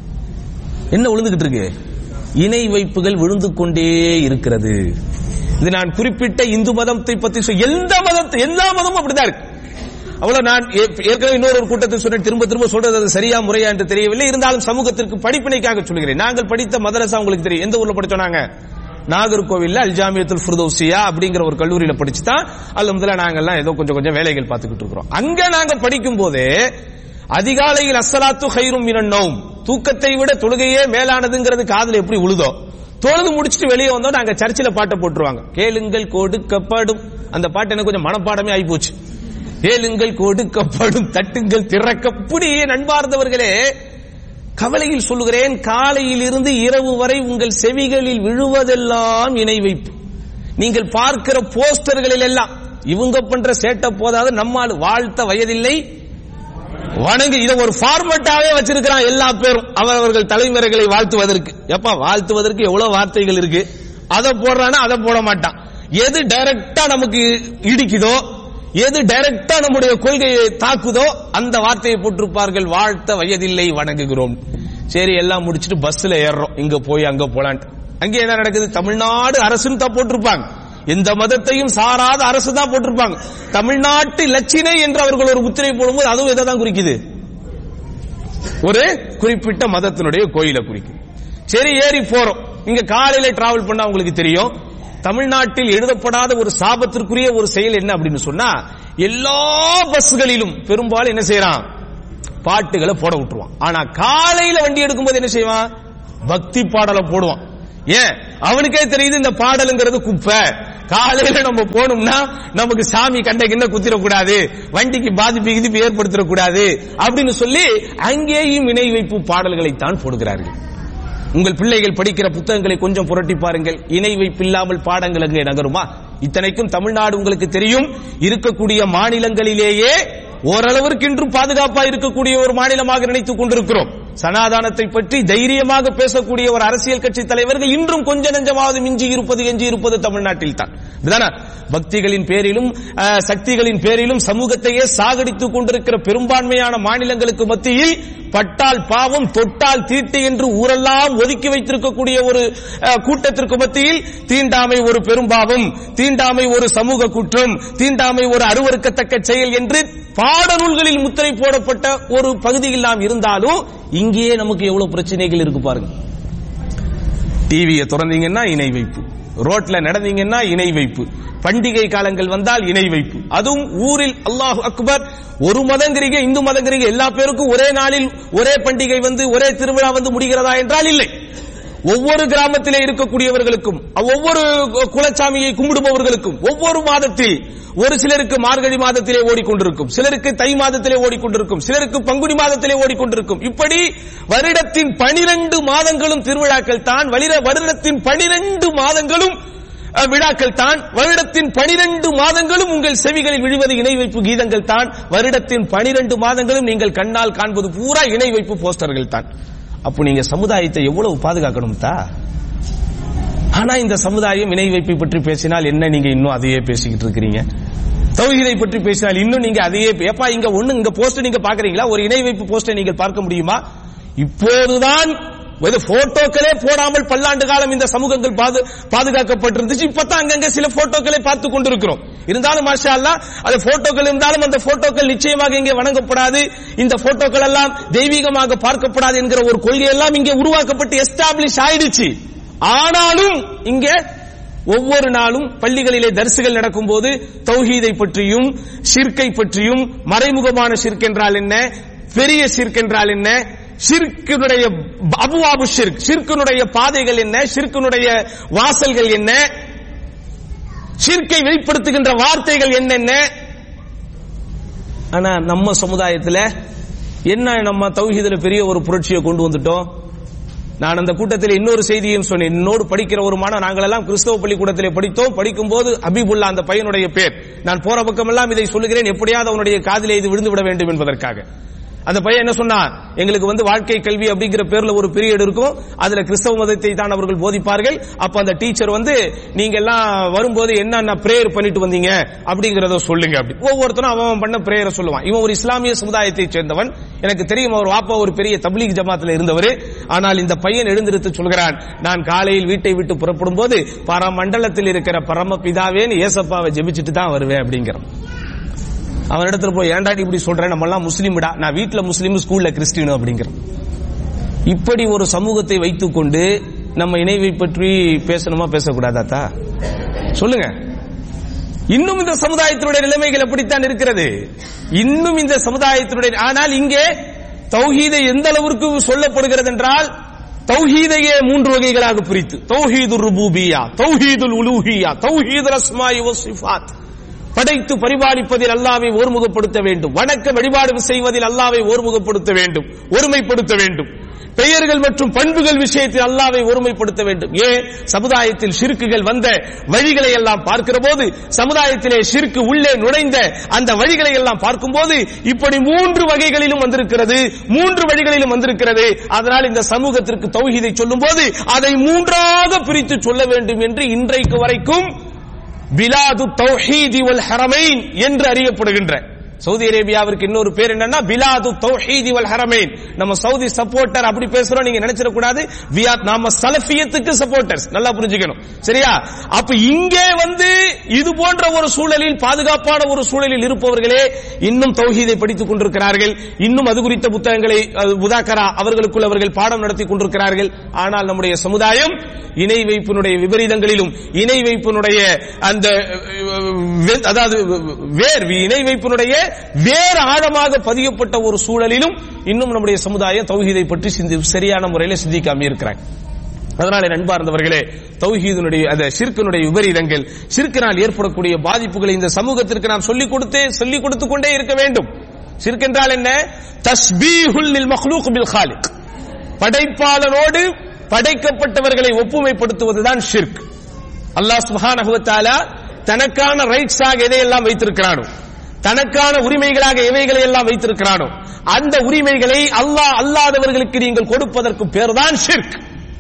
என்ன விழுந்துகிட்டு இருக்கு இணை வைப்புகள் விழுந்து கொண்டே இருக்கிறது இது நான் குறிப்பிட்ட இந்து மதத்தை பத்தி சொல் எந்த மதத்தை எல்லா மதமும் அப்படிதான் இருக்கு அவ்வளவு நான் ஏ- ஏற்கனவே இன்னொரு ஒரு கூட்டத்தில் சொன்னேன் திரும்ப திரும்ப சொல்றது அது சரியா முறையா என்று தெரியவில்லை இருந்தாலும் சமூகத்திற்கு படிப்பினைக்காக சொல்கிறேன் நாங்கள் படித்த மதரசா உங்களுக்கு தெரியும் எந்த ஊர்ல படிச்சோம் நாங்க நாகர்கோவில்ல அல்ஜாமியத்துல் ஃபுர்தௌசியா அப்படிங்கிற ஒரு கல்லூரியில படிச்சு தான் அல்ஹம்துலில்லாஹ் நாங்கெல்லாம் ஏதோ கொஞ்சம் கொஞ்சம் வேலைகள் பார்த்துக்கிட்டு இருக்கிறோம் அங்க நாங்க படிக்கும் போதே அதிகாலையில் அஸ்ஸலாத்து ஹைரும் மினன் நௌம் தூக்கத்தை விட தொழுகையே மேலானதுங்கிறது காதுல எப்படி உழுதோ தொழுது முடிச்சிட்டு வெளியே வந்தோம் நாங்க சர்ச்சில் பாட்டை போட்டுருவாங்க கேளுங்கள் கொடுக்கப்படும் அந்த பாட்டு எனக்கு கொஞ்சம் மனப்பாடமே ஆகி போச்சு கேளுங்கள் கொடுக்கப்படும் தட்டுங்கள் திறக்க இப்படி நண்பார்ந்தவர்களே கவலையில் சொல்லுகிறேன் காலையில் இருந்து இரவு வரை உங்கள் செவிகளில் விழுவதெல்லாம் இணை வைப்பு நீங்கள் பார்க்கிற போஸ்டர்களில் எல்லாம் இவங்க பண்ற சேட்டை போதாது நம்மால் வாழ்த்த வயதில்லை வணங்கு இதை ஒரு ஃபார்மட்டாவே வச்சிருக்கிறான் எல்லா பேரும் அவரவர்கள் தலைமுறைகளை வாழ்த்துவதற்கு எப்பா வாழ்த்துவதற்கு எவ்வளவு வார்த்தைகள் இருக்கு அதை போடுறானா அதை போட மாட்டான் எது டைரக்டா நமக்கு இடிக்குதோ எது டைரக்டா நம்முடைய கொள்கையை தாக்குதோ அந்த வார்த்தையை போட்டிருப்பார்கள் வாழ்த்த வயதில்லை வணங்குகிறோம் சரி எல்லாம் முடிச்சிட்டு பஸ்ல ஏறுறோம் இங்க போய் அங்க போலான்ட்டு அங்கே என்ன நடக்குது தமிழ்நாடு அரசுன்னு தான் போட்டிருப்பாங்க எந்த மதத்தையும் சாராத அரசு தான் போட்டிருப்பாங்க தமிழ்நாட்டு லட்சினை என்று அவர்கள் ஒரு முத்திரை போடும்போது அதுவும் எதை தான் குறிக்குது ஒரு குறிப்பிட்ட மதத்தினுடைய கோயிலை குறிக்கும் சரி ஏறி போறோம் இங்க காலையில டிராவல் பண்ணா உங்களுக்கு தெரியும் தமிழ்நாட்டில் எழுதப்படாத ஒரு சாபத்திற்குரிய ஒரு செயல் என்ன அப்படின்னு சொன்னா எல்லா பஸ்களிலும் பெரும்பாலும் என்ன செய்யறான் பாட்டுகளை போட விட்டுருவான் ஆனா காலையில வண்டி எடுக்கும்போது என்ன செய்வான் பக்தி பாடலை போடுவான் ஏன் அவனுக்கே தெரியுது இந்த பாடலுங்கிறது குப்பை காலையில நம்ம போனோம்னா நமக்கு சாமி கண்ட கிண்ண குத்திரக்கூடாது வண்டிக்கு பாதிப்பு கிதிப்பு ஏற்படுத்திடக்கூடாது அப்படின்னு சொல்லி அங்கேயும் இணை வைப்பு பாடல்களைத்தான் போடுகிறார்கள் உங்கள் பிள்ளைகள் படிக்கிற புத்தகங்களை கொஞ்சம் புரட்டி பாருங்கள் இணை வைப்பில்லாமல் பாடங்கள் அங்கே நகருமா இத்தனைக்கும் தமிழ்நாடு உங்களுக்கு தெரியும் இருக்கக்கூடிய மாநிலங்களிலேயே ஓரளவிற்கு இன்றும் பாதுகாப்பா இருக்கக்கூடிய ஒரு மாநிலமாக நினைத்துக் கொண்டிருக்கிறோம் சனாதானத்தை பற்றி தைரியமாக பேசக்கூடிய ஒரு அரசியல் கட்சி தலைவர்கள் இன்றும் கொஞ்ச நெஞ்சமாவது மிஞ்சி இருப்பது எஞ்சி இருப்பது தமிழ்நாட்டில் தான் இதுதானே? பக்திகளின் பேரிலும் அஹ், சக்திகளின் பேரிலும் சமூகத்தையே சாகடித்துக் கொண்டிருக்கிற பெரும்பான்மையான மாநிலங்களுக்கு மத்தியில் பட்டால் பாவம் தொட்டால் தீட்டு என்று ஊரெல்லாம் ஒதுக்கி வைத்திருக்கக்கூடிய ஒரு அஹ், கூட்டத்திற்கு மத்தியில் தீண்டாமை ஒரு பெரும்பாவம் தீண்டாமை ஒரு சமூக குற்றம் தீண்டாமை ஒரு அருவருக்கத்தக்க செயல் என்று பாடநூல்களில் முத்திரை போடப்பட்ட ஒரு பகுதியில் நாம் இருந்தாலும் இங்கேயே நமக்கு எவ்வளவு பிரச்சனைகள் இருக்கு பாருங்க டிவியை திறந்தீங்கன்னா இணை வைப்பு ரோட்ல நடந்தீங்கன்னா இணை வைப்பு பண்டிகை காலங்கள் வந்தால் இணை வைப்பு அதுவும் ஊரில் அல்லாஹ் அக்பர் ஒரு மதங்கிறீங்க இந்து மதங்கிறீங்க எல்லா பேருக்கும் ஒரே நாளில் ஒரே பண்டிகை வந்து ஒரே திருவிழா வந்து முடிகிறதா என்றால் இல்லை ஒவ்வொரு கிராமத்திலே இருக்கக்கூடியவர்களுக்கும் ஒவ்வொரு குலச்சாமியை கும்பிடுபவர்களுக்கும் ஒவ்வொரு மாதத்தில் ஒரு சிலருக்கு மார்கழி மாதத்திலே ஓடிக்கொண்டிருக்கும் சிலருக்கு தை மாதத்திலே ஓடிக்கொண்டிருக்கும் சிலருக்கு பங்குனி மாதத்திலே ஓடிக்கொண்டிருக்கும் இப்படி வருடத்தின் பனிரெண்டு மாதங்களும் திருவிழாக்கள் தான் வலிர- வருடத்தின் பனிரெண்டு மாதங்களும் அஹ், விழாக்கள் தான் வருடத்தின் பனிரெண்டு மாதங்களும் உங்கள் செவிகளில் விழுவது இணை வைப்பு கீதங்கள் தான் வருடத்தின் பனிரெண்டு மாதங்களும் நீங்கள் கண்ணால் காண்பது பூரா இணை வைப்பு போஸ்டர்கள் தான் அப்போ நீங்க சமுதாயத்தை எவ்வளவு பாதுகாக்கணும் தா ஆனா இந்த சமுதாயம் இணை வைப்பை பற்றி பேசினால் என்ன நீங்க இன்னும் அதையே பேசிக்கிட்டு இருக்கிறீங்க தௌஹீதை பற்றி பேசினால் இன்னும் நீங்க அதையே ஏப்பா இங்க ஒண்ணு இங்க போஸ்ட் நீங்க பாக்குறீங்களா ஒரு இணை வைப்பு போஸ்டை நீங்கள் பார்க்க முடியுமா இப்போதுதான் இது போட்டோக்களே போடாமல் பல்லாண்டு காலம் இந்த சமூகங்கள் பாது பாதுகாக்கப்பட்டிருந்துச்சு இப்பதான் அங்கங்க சில போட்டோக்களை பார்த்து கொண்டிருக்கிறோம் இருந்தாலும் மாஷா அல்லாஹ் அது போட்டோக்கள் இருந்தாலும் அந்த போட்டோக்கள் நிச்சயமாக இங்கே வணங்கப்படாது இந்த போட்டோக்கள் எல்லாம் தெய்வீகமாக பார்க்கப்படாது என்கிற ஒரு கொள்கை எல்லாம் இங்கே உருவாக்கப்பட்டு எஸ்டாப்ளிஷ் ஆயிடுச்சு ஆனாலும் இங்கே ஒவ்வொரு நாளும் பள்ளிகளிலே தரிசுகள் நடக்கும்போது தௌஹீதை பற்றியும் ஷிர்கை பற்றியும் மறைமுகமான ஷிர்க் என்றால் என்ன பெரிய ஷிர்க் என்றால் என்ன ஷிர்கினுடைய அபுவாபு ஷிர்க் ஷிர்கினுடைய பாதைகள் என்ன ஷிர்கினுடைய வாசல்கள் என்ன ஷிர்கை வெளிப்படுத்துகின்ற வார்த்தைகள் என்னென்ன ஆனா நம்ம சமுதாயத்துல என்ன நம்ம தௌஹீதுல பெரிய ஒரு புரட்சியை கொண்டு வந்துட்டோம் நான் அந்த கூட்டத்தில் இன்னொரு செய்தியும் சொன்னேன் என்னோடு படிக்கிற ஒரு மாணவன் நாங்கள் எல்லாம் கிறிஸ்தவ பள்ளிக்கூடத்திலே படித்தோம் படிக்கும்போது ஹபீபுல்லா அந்த பையனுடைய பேர் நான் போற பக்கமெல்லாம் இதை சொல்லுகிறேன் எப்படியாவது அவனுடைய காதிலே இது விழுந்து விட வேண்டும் என்பதற்காக அந்த பையன் என்ன சொன்னான் எங்களுக்கு வந்து வாழ்க்கை கல்வி அப்படிங்கிற பேர்ல ஒரு பீரியட் இருக்கும் அதுல கிறிஸ்தவ மதத்தை தான் அவர்கள் போதிப்பார்கள் அப்ப அந்த டீச்சர் வந்து நீங்க எல்லாம் வரும்போது என்னென்ன பிரேயர் பண்ணிட்டு வந்தீங்க அப்படிங்கறத சொல்லுங்க அப்படி ஒவ்வொருத்தரும் அவன் அவன் பண்ண பிரேயரை சொல்லுவான் இவன் ஒரு இஸ்லாமிய சமுதாயத்தை சேர்ந்தவன் எனக்கு தெரியும் அவர் வாப்பா ஒரு பெரிய தப்லீக் ஜமாத்துல இருந்தவர் ஆனால் இந்த பையன் எழுந்திருத்து சொல்கிறான் நான் காலையில் வீட்டை விட்டு புறப்படும் போது பரமண்டலத்தில் இருக்கிற பரமபிதாவேன்னு ஏசப்பாவை ஜெபிச்சுட்டு தான் வருவேன் அப்படிங்கிறான் அவன் இடத்துல போய் ஏன்டா நீ இப்படி சொல்ற நம்ம எல்லாம் முஸ்லீம்டா நான் வீட்ல முஸ்லீம் ஸ்கூல்ல கிறிஸ்டியன் அப்படிங்கிறான் இப்படி ஒரு சமூகத்தை வைத்துக்கொண்டு நம்ம இணைவை பற்றி பேசணுமா பேசக்கூடாதாத்தா சொல்லுங்க இன்னும் இந்த சமுதாயத்தினுடைய நிலைமைகள் எப்படித்தான் இருக்கிறது இன்னும் இந்த சமுதாயத்தினுடைய ஆனால் இங்கே தௌஹீதை எந்த அளவிற்கு சொல்லப்படுகிறது என்றால் தௌஹீதையே மூன்று வகைகளாக பிரித்து தௌஹீது ருபூபியா தௌஹீதுல் உலூஹியா தௌஹீதுல் அஸ்மாஇ வஸ்ஸிஃபாத் படைத்து பரிபாலிப்பதில் அல்லாவை ஓர்முகப்படுத்த வேண்டும் வணக்க வழிபாடு செய்வதில் அல்லாவை ஓர்முகப்படுத்த வேண்டும் ஒருமைப்படுத்த வேண்டும் பெயர்கள் மற்றும் பண்புகள் விஷயத்தில் அல்லாவை ஒருமைப்படுத்த வேண்டும் ஏன் சமுதாயத்தில் ஷிர்க்குகள் வந்த வழிகளை எல்லாம் பார்க்கிற போது சமுதாயத்திலே ஷிர்க்கு உள்ளே நுழைந்த அந்த வழிகளை எல்லாம் பார்க்கும்போது இப்படி மூன்று வகைகளிலும் வந்திருக்கிறது மூன்று வழிகளிலும் வந்திருக்கிறது அதனால் இந்த சமூகத்திற்கு தௌஹீதை சொல்லும் போது அதை மூன்றாக பிரித்து சொல்ல வேண்டும் என்று இன்றைக்கு வரைக்கும் பிலாது தௌஹீதி வல் ஹரமைன் என்று அறியப்படுகின்ற சவுதி அரேபியாவிற்கு இன்னொரு பேர் என்னன்னா பிலாது தௌஹீதி வல் ஹரமைன் நம்ம சவுதி சப்போர்ட்டர் அப்படி பேசுறோம் நீங்க நினைச்சிட கூடாது வியாத் நாம சலஃபியத்துக்கு சப்போர்ட்டர்ஸ் நல்லா புரிஞ்சுக்கணும் சரியா அப்ப இங்கே வந்து இது போன்ற ஒரு சூழலில் பாதுகாப்பான ஒரு சூழலில் இருப்பவர்களே இன்னும் தௌஹீதை படித்துக் கொண்டிருக்கிறார்கள் இன்னும் அது குறித்த புத்தகங்களை அஹ், முதாக்கரா அவர்களுக்குள் அவர்கள் பாடம் நடத்தி கொண்டிருக்கிறார்கள் ஆனால் நம்முடைய சமுதாயம் இணை வைப்பினுடைய விபரீதங்களிலும் இணை வைப்பினுடைய அந்த அஹ், வெ- அதாவது வேர் இணை வைப்பினுடைய வேறு ஆழமாக பதியப்பட்ட ஒரு சூழலிலும் இன்னும் நம்முடைய சமுதாயம் தௌஹீதை பற்றி சிந்தி சரியான முறையில் சிந்திக்காம இருக்கிறாங்க அதனால நண்பார்ந்தவர்களே தௌஹீதனுடைய அந்த ஷிர்கனுடைய விபரீதங்கள் ஷிர்கினால் ஏற்படக்கூடிய பாதிப்புகளை இந்த சமூகத்திற்கு நாம் சொல்லிக் கொடுத்து சொல்லிக் கொடுத்து கொண்டே இருக்க வேண்டும் ஷிர்க் என்றால் என்ன தஸ்பீஹுல் லில் மக்லூக் பில் காலிக் படைப்பாளனோடு படைக்கப்பட்டவர்களை ஒப்புமைப்படுத்துவதுதான் ஷிர்க் அல்லாஹ் சுப்ஹானஹு வ தஆலா தனக்கான ரைட்ஸாக எதையெல்லாம் வைத்திருக்கிறானோ தனக்கான உரிமைகளாக எவைகளை எல்லாம் வைத்திருக்கிறானோ அந்த உரிமைகளை அல்லாஹ் அல்லாதவர்களுக்கு நீங்கள் கொடுப்பதற்கு பேர்தான் ஷிர்க்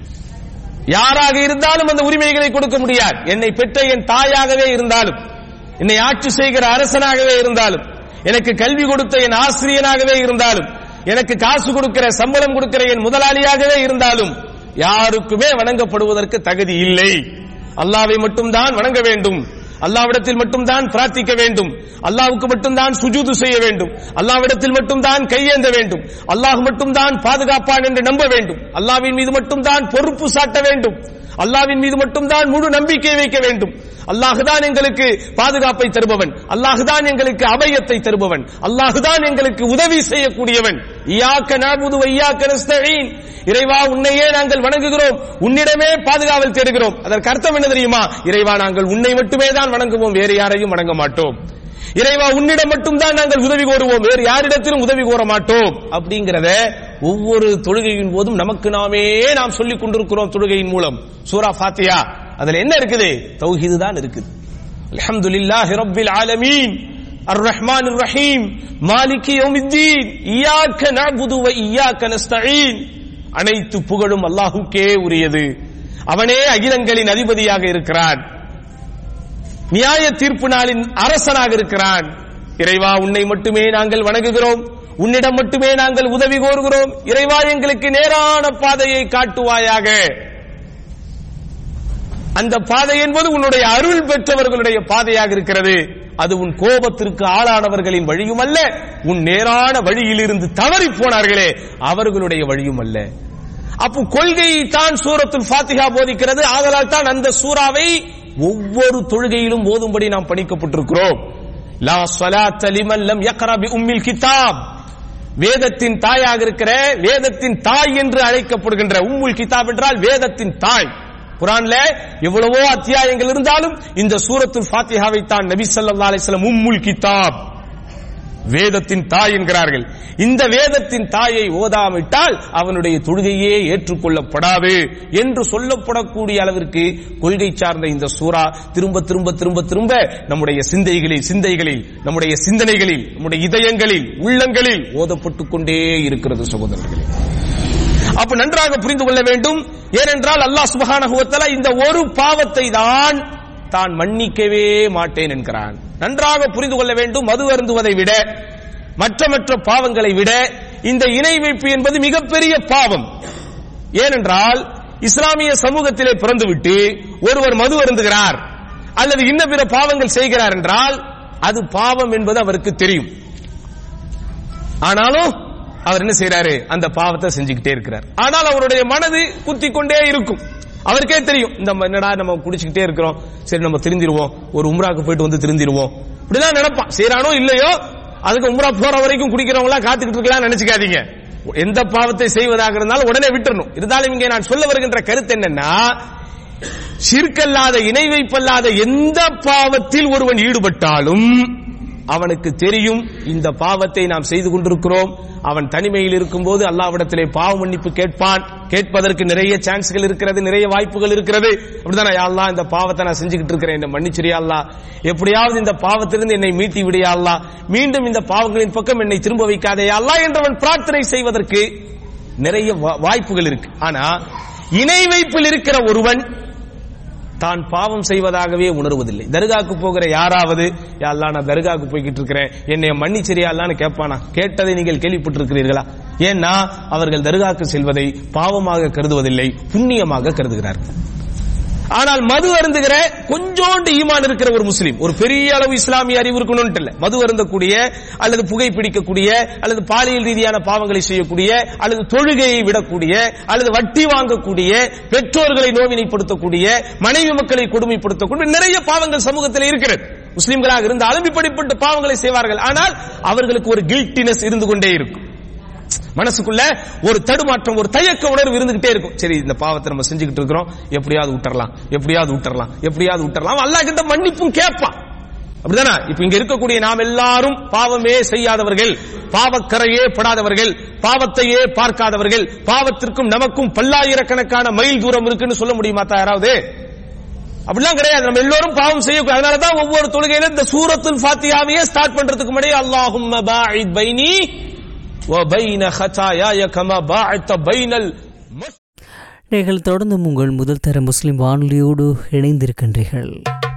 யாராக இருந்தாலும் அந்த உரிமைகளை கொடுக்க முடியாது என்னை பெற்ற என் தாயாகவே இருந்தாலும் என்னை ஆட்சி செய்கிற அரசனாகவே இருந்தாலும் எனக்கு கல்வி கொடுத்த என் ஆசிரியனாகவே இருந்தாலும் எனக்கு காசு கொடுக்கிற சம்பளம் கொடுக்கிற என் முதலாளியாகவே இருந்தாலும் யாருக்குமே வணங்கப்படுவதற்கு தகுதி இல்லை அல்லாவை மட்டும்தான் வணங்க வேண்டும் அல்லாவிடத்தில் மட்டும்தான் பிரார்த்திக்க வேண்டும் அல்லாவுக்கு மட்டும்தான் சுஜூது செய்ய வேண்டும் அல்லாவிடத்தில் மட்டும்தான் கையேந்த வேண்டும் அல்லாஹ் மட்டும்தான் பாதுகாப்பான் என்று நம்ப வேண்டும் அல்லாவின் மீது மட்டும்தான் பொறுப்பு சாட்ட வேண்டும் அல்லாவின் மீது மட்டும்தான் முழு நம்பிக்கை வைக்க வேண்டும் அல்லாஹுதான் எங்களுக்கு பாதுகாப்பை தருபவன் அல்லாஹுதான் எங்களுக்கு அபயத்தை தருபவன் அல்லாஹுதான் எங்களுக்கு உதவி செய்யக்கூடியவன் இயாக்க நாபுது வையாக்க நஸ்தஈன் இறைவா உன்னையே நாங்கள் வணங்குகிறோம் உன்னிடமே பாதுகாவல் தேடுகிறோம் அதற்கு அர்த்தம் என்ன தெரியுமா இறைவா நாங்கள் உன்னை மட்டுமே தான் வணங்குவோம் வேறு யாரையும் வணங்க மாட்டோம் இறைவா உன்னிடம் மட்டும்தான் நாங்கள் உதவி கோருவோம் வேறு யாரிடத்திலும் உதவி கோர மாட்டோம் அப்படிங்கறத ஒவ்வொரு தொழுகையின் போதும் நமக்கு நாமே நாம் சொல்லிக் கொண்டிருக்கிறோம் தொழுகையின் மூலம் சூரா ஃபாத்தியா அதுல என்ன இருக்குது தௌஹீது தான் இருக்குது அல்ஹம்துலில்லாஹி ரப்பில் ஆலமீன் الرحمن الرحيم مالك يوم الدين إياك نعبد وإياك نستعين அனைத்து புகழும் அல்லாஹுக்கே உரியது அவனே அகிலங்களின் அதிபதியாக இருக்கிறான் நியாய தீர்ப்பு நாளின் அரசனாக இருக்கிறான் இறைவா உன்னை மட்டுமே நாங்கள் வணங்குகிறோம் உன்னிடம் மட்டுமே நாங்கள் உதவி கோருகிறோம் இறைவா எங்களுக்கு நேரான பாதையை காட்டுவாயாக அந்த பாதை என்பது உன்னுடைய அருள் பெற்றவர்களுடைய பாதையாக இருக்கிறது அது உன் கோபத்திற்கு ஆளானவர்களின் வழியும் அல்ல உன் நேரான வழியிலிருந்து தவறி போனார்களே அவர்களுடைய வழியும் அல்ல அப்போ கொள்கையை தான் சூரத்துல் ஃபாத்திஹா போதிக்கிறது ஆதலால் தான் அந்த சூறாவை ஒவ்வொரு தொழுகையிலும் ஓதும்படி நாம் பணிக்கப்பட்டிருக்கிறோம் லா ஸலாத்த லிமன் லம் யக்ரா பி உம்மில் கிதாப் வேதத்தின் தாயாக இருக்கிற வேதத்தின் தாய் என்று அழைக்கப்படுகின்ற உம்முல் கிதாப் என்றால் வேதத்தின் தாய் குரான்ல எவ்வளவோ அத்தியாயங்கள் இருந்தாலும் இந்த சூரத்துல் ஃபாத்திஹாவை தான் நபி ஸல்லல்லாஹு அலைஹி வஸல்லம் உம்முல் கிதாப் வேதத்தின் தாய் என்கிறார்கள் இந்த வேதத்தின் தாயை ஓதாவிட்டால் அவனுடைய தொழுகையே ஏற்றுக்கொள்ளப்படாது என்று சொல்லப்படக்கூடிய அளவிற்கு கொள்கை சார்ந்த இந்த சூரா திரும்ப திரும்ப திரும்ப திரும்ப நம்முடைய சிந்தைகளில் சிந்தைகளில் நம்முடைய சிந்தனைகளில் நம்முடைய இதயங்களில் உள்ளங்களில் ஓதப்பட்டுக் கொண்டே இருக்கிறது சகோதரர்களே அப்ப நன்றாக புரிந்து கொள்ள வேண்டும் ஏனென்றால் அல்லாஹ் சுபஹானஹு வ தஆலா இந்த ஒரு பாவத்தை தான் தான் மன்னிக்கவே மாட்டேன் என்கிறான் நன்றாக புரிந்து கொள்ள வேண்டும் மது அருந்துவதை விட மற்ற மற்ற பாவங்களை விட இந்த இணை வைப்பு என்பது மிகப்பெரிய பாவம் ஏனென்றால் இஸ்லாமிய சமூகத்திலே பிறந்துவிட்டு ஒருவர் மது அருந்துகிறார் அல்லது இன்ன பிற பாவங்கள் செய்கிறார் என்றால் அது பாவம் என்பது அவருக்கு தெரியும் ஆனாலும் அவர் என்ன செய்யறாரு அந்த பாவத்தை செஞ்சுக்கிட்டே இருக்கிறார் ஆனால் அவருடைய மனது குத்தி கொண்டே இருக்கும் அவருக்கே தெரியும் இந்த ம- என்னடா நம்ம குடிச்சுக்கிட்டே இருக்கிறோம் சரி நம்ம திருந்திருவோம் ஒரு உம்ராக்கு போயிட்டு வந்து திருந்திருவோம் இப்படிதான் நினைப்பான் செய்யறானோ இல்லையோ அதுக்கு உம்ரா போற வரைக்கும் குடிக்கிறவங்க எல்லாம் காத்துக்கிட்டு இருக்கலாம் நினைச்சுக்காதீங்க எந்த பாவத்தை செய்வதாக இருந்தாலும் உடனே விட்டுறணும் இருந்தாலும் இங்கே நான் சொல்ல வருகின்ற கருத்து என்னன்னா ஷிர்கல்லாத இணை வைப்பல்லாத எந்த பாவத்தில் ஒருவன் ஈடுபட்டாலும் அவனுக்கு தெரியும் இந்த பாவத்தை நாம் செய்து கொண்டிருக்கிறோம் அவன் தனிமையில் இருக்கும்போது அல்லாவிடத்திலே பாவ மன்னிப்பு கேட்பான் கேட்பதற்கு நிறைய சான்ஸ்கள் இருக்கிறது நிறைய வாய்ப்புகள் இருக்கிறது அப்படிதான் யா அல்லாஹ் இந்த பாவத்தை நான் செஞ்சுக்கிட்டு இருக்கிறேன் என்ன மன்னிச்சிரியா அல்லாஹ் எப்படியாவது இந்த பாவத்திலிருந்து என்னை மீட்டி விடியா அல்லாஹ் மீண்டும் இந்த பாவங்களின் பக்கம் என்னை திரும்ப வைக்காதே யா அல்லாஹ் என்றவன் பிரார்த்தனை செய்வதற்கு நிறைய வா- வாய்ப்புகள் இருக்கு ஆனா இணை வைப்பில் இருக்கிற ஒருவன் தான் பாவம் செய்வதாகவே உணர்வதில்லை தர்காக்கு போகிற யாராவது யா அல்லாஹ் நான் தர்காக்கு போய்கிட்டு இருக்கிறேன் என்னை மன்னிச்சிரியா அல்லான்னு கேட்பானா கேட்டதை நீங்கள் கேள்விப்பட்டிருக்கிறீர்களா ஏன்னா அவர்கள் தர்காக்கு செல்வதை பாவமாக கருதுவதில்லை புண்ணியமாக கருதுகிறார்கள் ஆனால் மது அருந்துகிற கொஞ்சோண்டு ஈமான் இருக்கிற ஒரு முஸ்லீம் ஒரு பெரிய அளவு இஸ்லாமிய அறிவு இருக்கணும்னு இல்ல மது அருந்தக்கூடிய அல்லது புகை பிடிக்கக்கூடிய அல்லது பாலியல் ரீதியான பாவங்களை செய்யக்கூடிய அல்லது தொழுகையை விடக்கூடிய அல்லது வட்டி வாங்கக்கூடிய பெற்றோர்களை நோவினைப்படுத்தக்கூடிய மனைவி மக்களை கொடுமைப்படுத்தக்கூடிய நிறைய பாவங்கள் சமூகத்தில் இருக்கிறது முஸ்லிம்களாக இருந்தாலும் இப்படிப்பட்ட பாவங்களை செய்வார்கள் ஆனால் அவர்களுக்கு ஒரு கில்ட்டினஸ் இருந்து கொண்டே இருக்கும் மனசுக்குள்ள ஒரு தடுமாற்றம் ஒரு தயக்க உணர்வு இருந்துகிட்டே இருக்கும் சரி இந்த பாவத்தை நம்ம செஞ்சுக்கிட்டு இருக்கிறோம் எப்படியாவது விட்டுறலாம் எப்படியாவது விட்டுறலாம் எப்படியாவது விட்டுறலாம் அல்லாஹ் கிட்ட மன்னிப்பும் கேட்பான் அப்படிதானே இப்ப இங்க இருக்கக்கூடிய நாம் எல்லாரும் பாவமே செய்யாதவர்கள் பாவக்கரையே படாதவர்கள் பாவத்தையே பார்க்காதவர்கள் பாவத்திற்கும் நமக்கும் பல்லாயிரக்கணக்கான மைல் தூரம் இருக்குன்னு சொல்ல முடியுமா தா யாராவது அப்படிலாம் கிடையாது நம்ம எல்லாரும் பாவம் செய்யக்கூடாது அதனால தான் ஒவ்வொரு தொழுகையில இந்த சூரத்துல் ஃபாத்தியாவையே ஸ்டார்ட் பண்றதுக்கு முன்னாடி அல்லாஹும்ம பாஇத் பைனி வ பைன ஹதாயாய கமா பாஅத்த பைனல் மஸ் நீங்கள் தொடர்ந்து உங்கள் முதல் தர முஸ்லிம் வானொலியோடு இணைந்திருக்கின்றீர்கள்